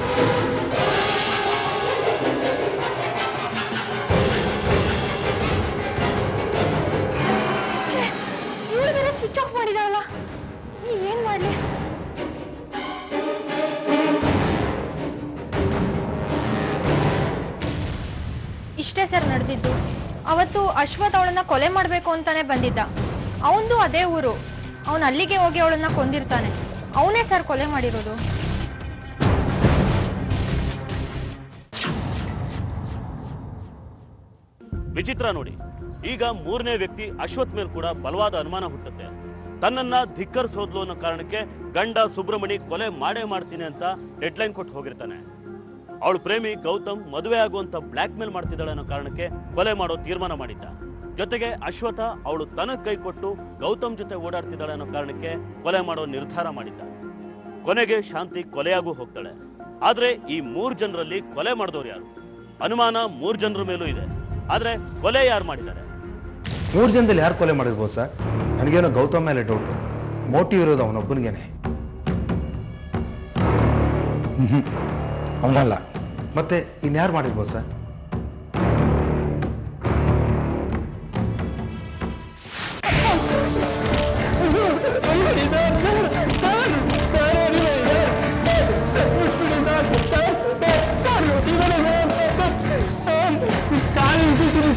ಇವಳು ಬೇರೆ ಸ್ವಿಚ್ ಆಫ್ ಮಾಡಿದಾಳಲ್ಲ ಏನ್ ಮಾಡ್ಲಿ ಇಷ್ಟೇ ಸರ್ ನಡೆದಿದ್ದು ಅವತ್ತು ಅಶ್ವಥ್ ಅವಳನ್ನ ಕೊಲೆ ಮಾಡ್ಬೇಕು ಅಂತಾನೆ ಬಂದಿದ್ದ ಅವಂದು ಅದೇ ಊರು ಅವನು ಅಲ್ಲಿಗೆ ಹೋಗಿ ಅವಳನ್ನ ಕೊಂದಿರ್ತಾನೆ ಅವನೇ ಸರ್ ಕೊಲೆ ಮಾಡಿರೋದು ವಿಚಿತ್ರ ನೋಡಿ ಈಗ ಮೂರನೇ ವ್ಯಕ್ತಿ ಅಶ್ವಥ್ ಮೇಲೆ ಕೂಡ ಬಲವಾದ ಅನುಮಾನ ಹುಟ್ಟುತ್ತೆ ತನ್ನನ್ನ ಧಿಕ್ಕರಿಸೋದ್ಲು ಅನ್ನೋ ಕಾರಣಕ್ಕೆ ಗಂಡ ಸುಬ್ರಮಣಿ ಕೊಲೆ ಮಾಡೇ ಮಾಡ್ತೀನಿ ಅಂತ ಡೆಡ್ಲೈನ್ ಕೊಟ್ಟು ಹೋಗಿರ್ತಾನೆ ಅವಳು ಪ್ರೇಮಿ ಗೌತಮ್ ಮದುವೆ ಆಗುವಂತ ಬ್ಲ್ಯಾಕ್ ಮೇಲ್ ಮಾಡ್ತಿದ್ದಾಳೆ ಅನ್ನೋ ಕಾರಣಕ್ಕೆ ಕೊಲೆ ಮಾಡೋ ತೀರ್ಮಾನ ಮಾಡಿದ್ದ ಜೊತೆಗೆ ಅಶ್ವಥ ಅವಳು ತನಗ್ ಕೈ ಕೊಟ್ಟು ಗೌತಮ್ ಜೊತೆ ಓಡಾಡ್ತಿದ್ದಾಳೆ ಅನ್ನೋ ಕಾರಣಕ್ಕೆ ಕೊಲೆ ಮಾಡೋ ನಿರ್ಧಾರ ಮಾಡಿದ್ದ ಕೊನೆಗೆ ಶಾಂತಿ ಕೊಲೆಯಾಗೂ ಹೋಗ್ತಾಳೆ ಆದ್ರೆ ಈ ಮೂರ್ ಜನರಲ್ಲಿ ಕೊಲೆ ಮಾಡಿದವ್ರು ಯಾರು ಅನುಮಾನ ಮೂರ್ ಜನರ ಮೇಲೂ ಇದೆ ಆದ್ರೆ ಕೊಲೆ ಯಾರು ಮಾಡಿದ್ದಾರೆ ಮೂರು ಜನದಲ್ಲಿ ಯಾರು ಕೊಲೆ ಮಾಡಿರ್ಬೋದು ಸರ್ ನನಗೇನೋ ಗೌತಮ್ ಮೇಲೆ ಡೌಟ್ ಮೋಟಿವ್ ಇರೋದು ಅವನೊಬ್ಬನಿಗೇನೆ ಅವನಲ್ಲ ಮತ್ತೆ ಇನ್ಯಾರು ಮಾಡಿರ್ಬೋದು ಸರ್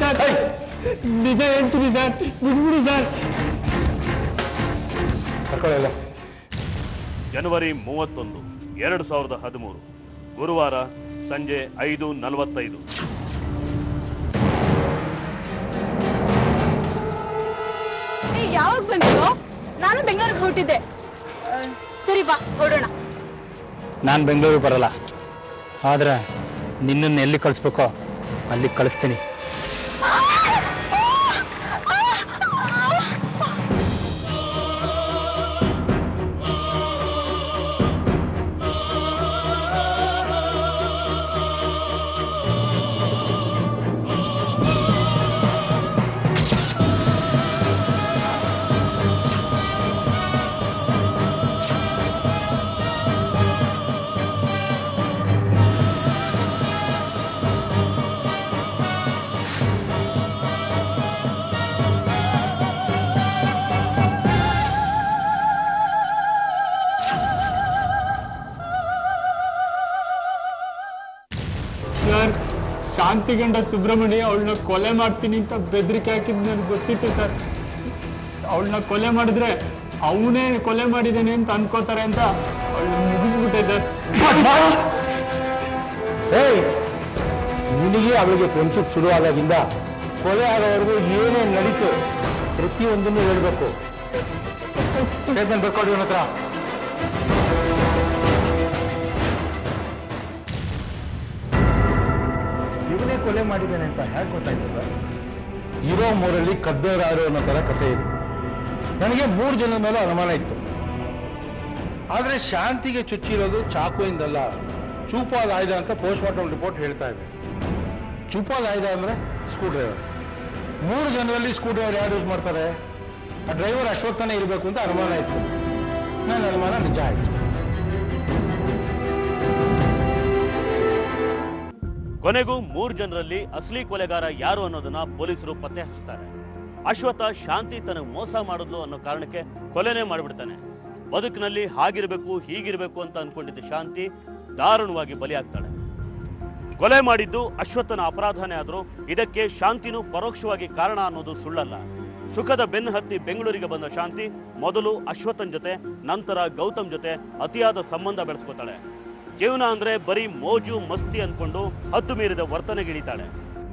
ಸರ್ ನಿಜ ಹೇಳ್ತೀನಿ ಸರ್ ಬಿಟ್ಬಿಡಿ ಸರ್ ಕರ್ಕೊಳ್ಳಲ್ಲ ಜನವರಿ ಮೂವತ್ತೊಂದು ಎರಡು ಸಾವಿರದ ಹದಿಮೂರು ಗುರುವಾರ ಸಂಜೆ ಐದು ನಲವತ್ತೈದು ಯಾವಾಗ ಬಂದ್ರು ನಾನು ಬೆಂಗಳೂರಿಗೆ ಹೊರಟಿದ್ದೆ ಆ, ಸರಿ ಬಾ ಹೊರಡೋಣ ನಾನು ಬೆಂಗಳೂರಿಗೆ ಬರಲ್ಲ ಆದ್ರೆ ನಿನ್ನನ್ನು ಎಲ್ಲಿ ಕಳಿಸ್ಬೇಕೋ ಅಲ್ಲಿ ಕಳಿಸ್ತೀನಿ ಸರ್ ಶಾಂತಿ ಗಂಡ ಸುಬ್ರಹ್ಮಣ್ಯ ಅವಳನ್ನ ಕೊಲೆ ಮಾಡ್ತೀನಿ ಅಂತ ಬೆದರಿಕೆ ಹಾಕಿದ್ ನನಗೆ ಗೊತ್ತಿತ್ತು ಸರ್ ಅವಳನ್ನ ಕೊಲೆ ಮಾಡಿದ್ರೆ ಅವನೇ ಕೊಲೆ ಮಾಡಿದ್ದಾನೆ ಅಂತ ಅನ್ಕೋತಾರೆ ಅಂತ ಅವಳನ್ನ ಮುಗಿಸ್ಬಿಟ್ಟೆ ಸರ್ ಏಯ್ ನಿನಗೆ ಅವಳಿಗೆ ಫ್ರೆಂಡ್ಶಿಪ್ ಶುರುವಾದಾಗಿಂದ ಕೊಲೆ ಆಗೋವರೆಗೂ ಏನೇನು ನಡೀತು ಪ್ರತಿಯೊಂದನ್ನು ಹೇಳ್ಬೇಕು ಸ್ಟೇಟ್ಮೆಂಟ್ ಬರ್ಕೊಡಿ ಇವನ ಹತ್ರ ಇವನೇ ಕೊಲೆ ಮಾಡಿದ್ದಾನೆ ಅಂತ ಹೇಗೆ ಗೊತ್ತಾಯ್ತು ಸರ್ ಇರೋ ಮೂರಲ್ಲಿ ಕದ್ದವರಾರು ಅನ್ನೋ ತರ ಕಥೆ ಇದೆ ನನಗೆ ಮೂರು ಜನ ಮೇಲೂ ಅನುಮಾನ ಇತ್ತು ಆದ್ರೆ ಶಾಂತಿಗೆ ಚುಚ್ಚಿರೋದು ಚಾಕುವಿಂದಲ್ಲ ಚೂಪಾದ ಆಯ್ದ ಅಂತ ಪೋಸ್ಟ್ ಮಾರ್ಟಮ್ ರಿಪೋರ್ಟ್ ಹೇಳ್ತಾ ಇದೆ ಚೂಪಾದ ಆಯ್ದ ಅಂದ್ರೆ ಸ್ಕ್ರೂ ಡ್ರೈವರ್ ಮೂರು ಜನರಲ್ಲಿ ಸ್ಕ್ರೂ ಡ್ರೈವರ್ ಯಾರು ಯೂಸ್ ಮಾಡ್ತಾರೆ ಆ ಡ್ರೈವರ್ ಅಶ್ವತ್ಥನೇ ಇರಬೇಕು ಅಂತ ಅನುಮಾನ ಇತ್ತು ನನ್ನ ಅನುಮಾನ ನಿಜ ಆಯ್ತು ಕೊನೆಗೂ ಮೂರು ಜನರಲ್ಲಿ ಅಸಲಿ ಕೊಲೆಗಾರ ಯಾರು ಅನ್ನೋದನ್ನ ಪೊಲೀಸರು ಪತ್ತೆ ಹಚ್ಚುತ್ತಾರೆ ಅಶ್ವಥ ಶಾಂತಿ ತನಗೆ ಮೋಸ ಮಾಡಿದ್ಲು ಅನ್ನೋ ಕಾರಣಕ್ಕೆ ಕೊಲೆನೇ ಮಾಡಿಬಿಡ್ತಾನೆ ಬದುಕಿನಲ್ಲಿ ಹಾಗಿರ್ಬೇಕು ಹೀಗಿರ್ಬೇಕು ಅಂತ ಅನ್ಕೊಂಡಿದ್ದ ಶಾಂತಿ ದಾರುಣವಾಗಿ ಬಲಿಯಾಗ್ತಾಳೆ ಕೊಲೆ ಮಾಡಿದ್ದು ಅಶ್ವತ್ಥನ ಅಪರಾಧನೇ ಆದ್ರೂ ಇದಕ್ಕೆ ಶಾಂತಿನೂ ಪರೋಕ್ಷವಾಗಿ ಕಾರಣ ಅನ್ನೋದು ಸುಳ್ಳಲ್ಲ ಸುಖದ ಬೆನ್ನು ಹತ್ತಿ ಬೆಂಗಳೂರಿಗೆ ಬಂದ ಶಾಂತಿ ಮೊದಲು ಅಶ್ವತ್ಥನ್ ಜೊತೆ ನಂತರ ಗೌತಮ್ ಜೊತೆ ಅತಿಯಾದ ಸಂಬಂಧ ಬೆಳೆಸ್ಕೊತಾಳೆ ಜೀವನ ಅಂದ್ರೆ ಬರೀ ಮೋಜು ಮಸ್ತಿ ಅನ್ಕೊಂಡು ಹದ್ದು ಮೀರಿದ ವರ್ತನೆಗಿಳಿತಾಳೆ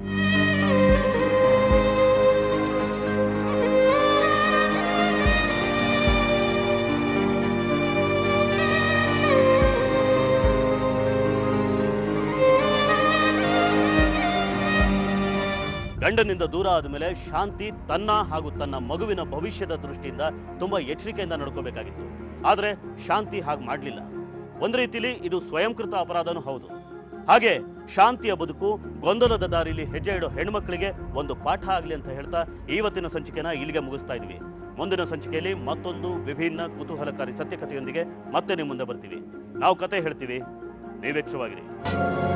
ಗಂಡನಿಂದ ದೂರ ಆದಮೇಲೆ ಶಾಂತಿ ತನ್ನ ಹಾಗೂ ತನ್ನ ಮಗುವಿನ ಭವಿಷ್ಯದ ದೃಷ್ಟಿಯಿಂದ ತುಂಬಾ ಎಚ್ಚರಿಕೆಯಿಂದ ನಡ್ಕೋಬೇಕಾಗಿತ್ತು ಆದ್ರೆ ಶಾಂತಿ ಹಾಗೆ ಮಾಡಲಿಲ್ಲ ಒಂದ್ ರೀತಿಲಿ ಇದು ಸ್ವಯಂಕೃತ ಅಪರಾಧನೂ ಹೌದು ಹಾಗೆ ಶಾಂತಿಯ ಬದುಕು ಗೊಂದಲದ ದಾರಿಲಿ ಹೆಜ್ಜೆ ಇಡೋ ಹೆಣ್ಮಕ್ಳಿಗೆ ಒಂದು ಪಾಠ ಆಗಲಿ ಅಂತ ಹೇಳ್ತಾ ಇವತ್ತಿನ ಸಂಚಿಕೆನ ಇಲ್ಲಿಗೆ ಮುಗಿಸ್ತಾ ಇದ್ವಿ ಮುಂದಿನ ಸಂಚಿಕೆಯಲ್ಲಿ ಮತ್ತೊಂದು ವಿಭಿನ್ನ ಕುತೂಹಲಕಾರಿ ಸತ್ಯಕಥೆಯೊಂದಿಗೆ ಮತ್ತೆ ನಿಮ್ಮ ಮುಂದೆ ಬರ್ತೀವಿ ನಾವು ಕತೆ ಹೇಳ್ತೀವಿ ನೀವೆಚ್ಚವಾಗಿರಿ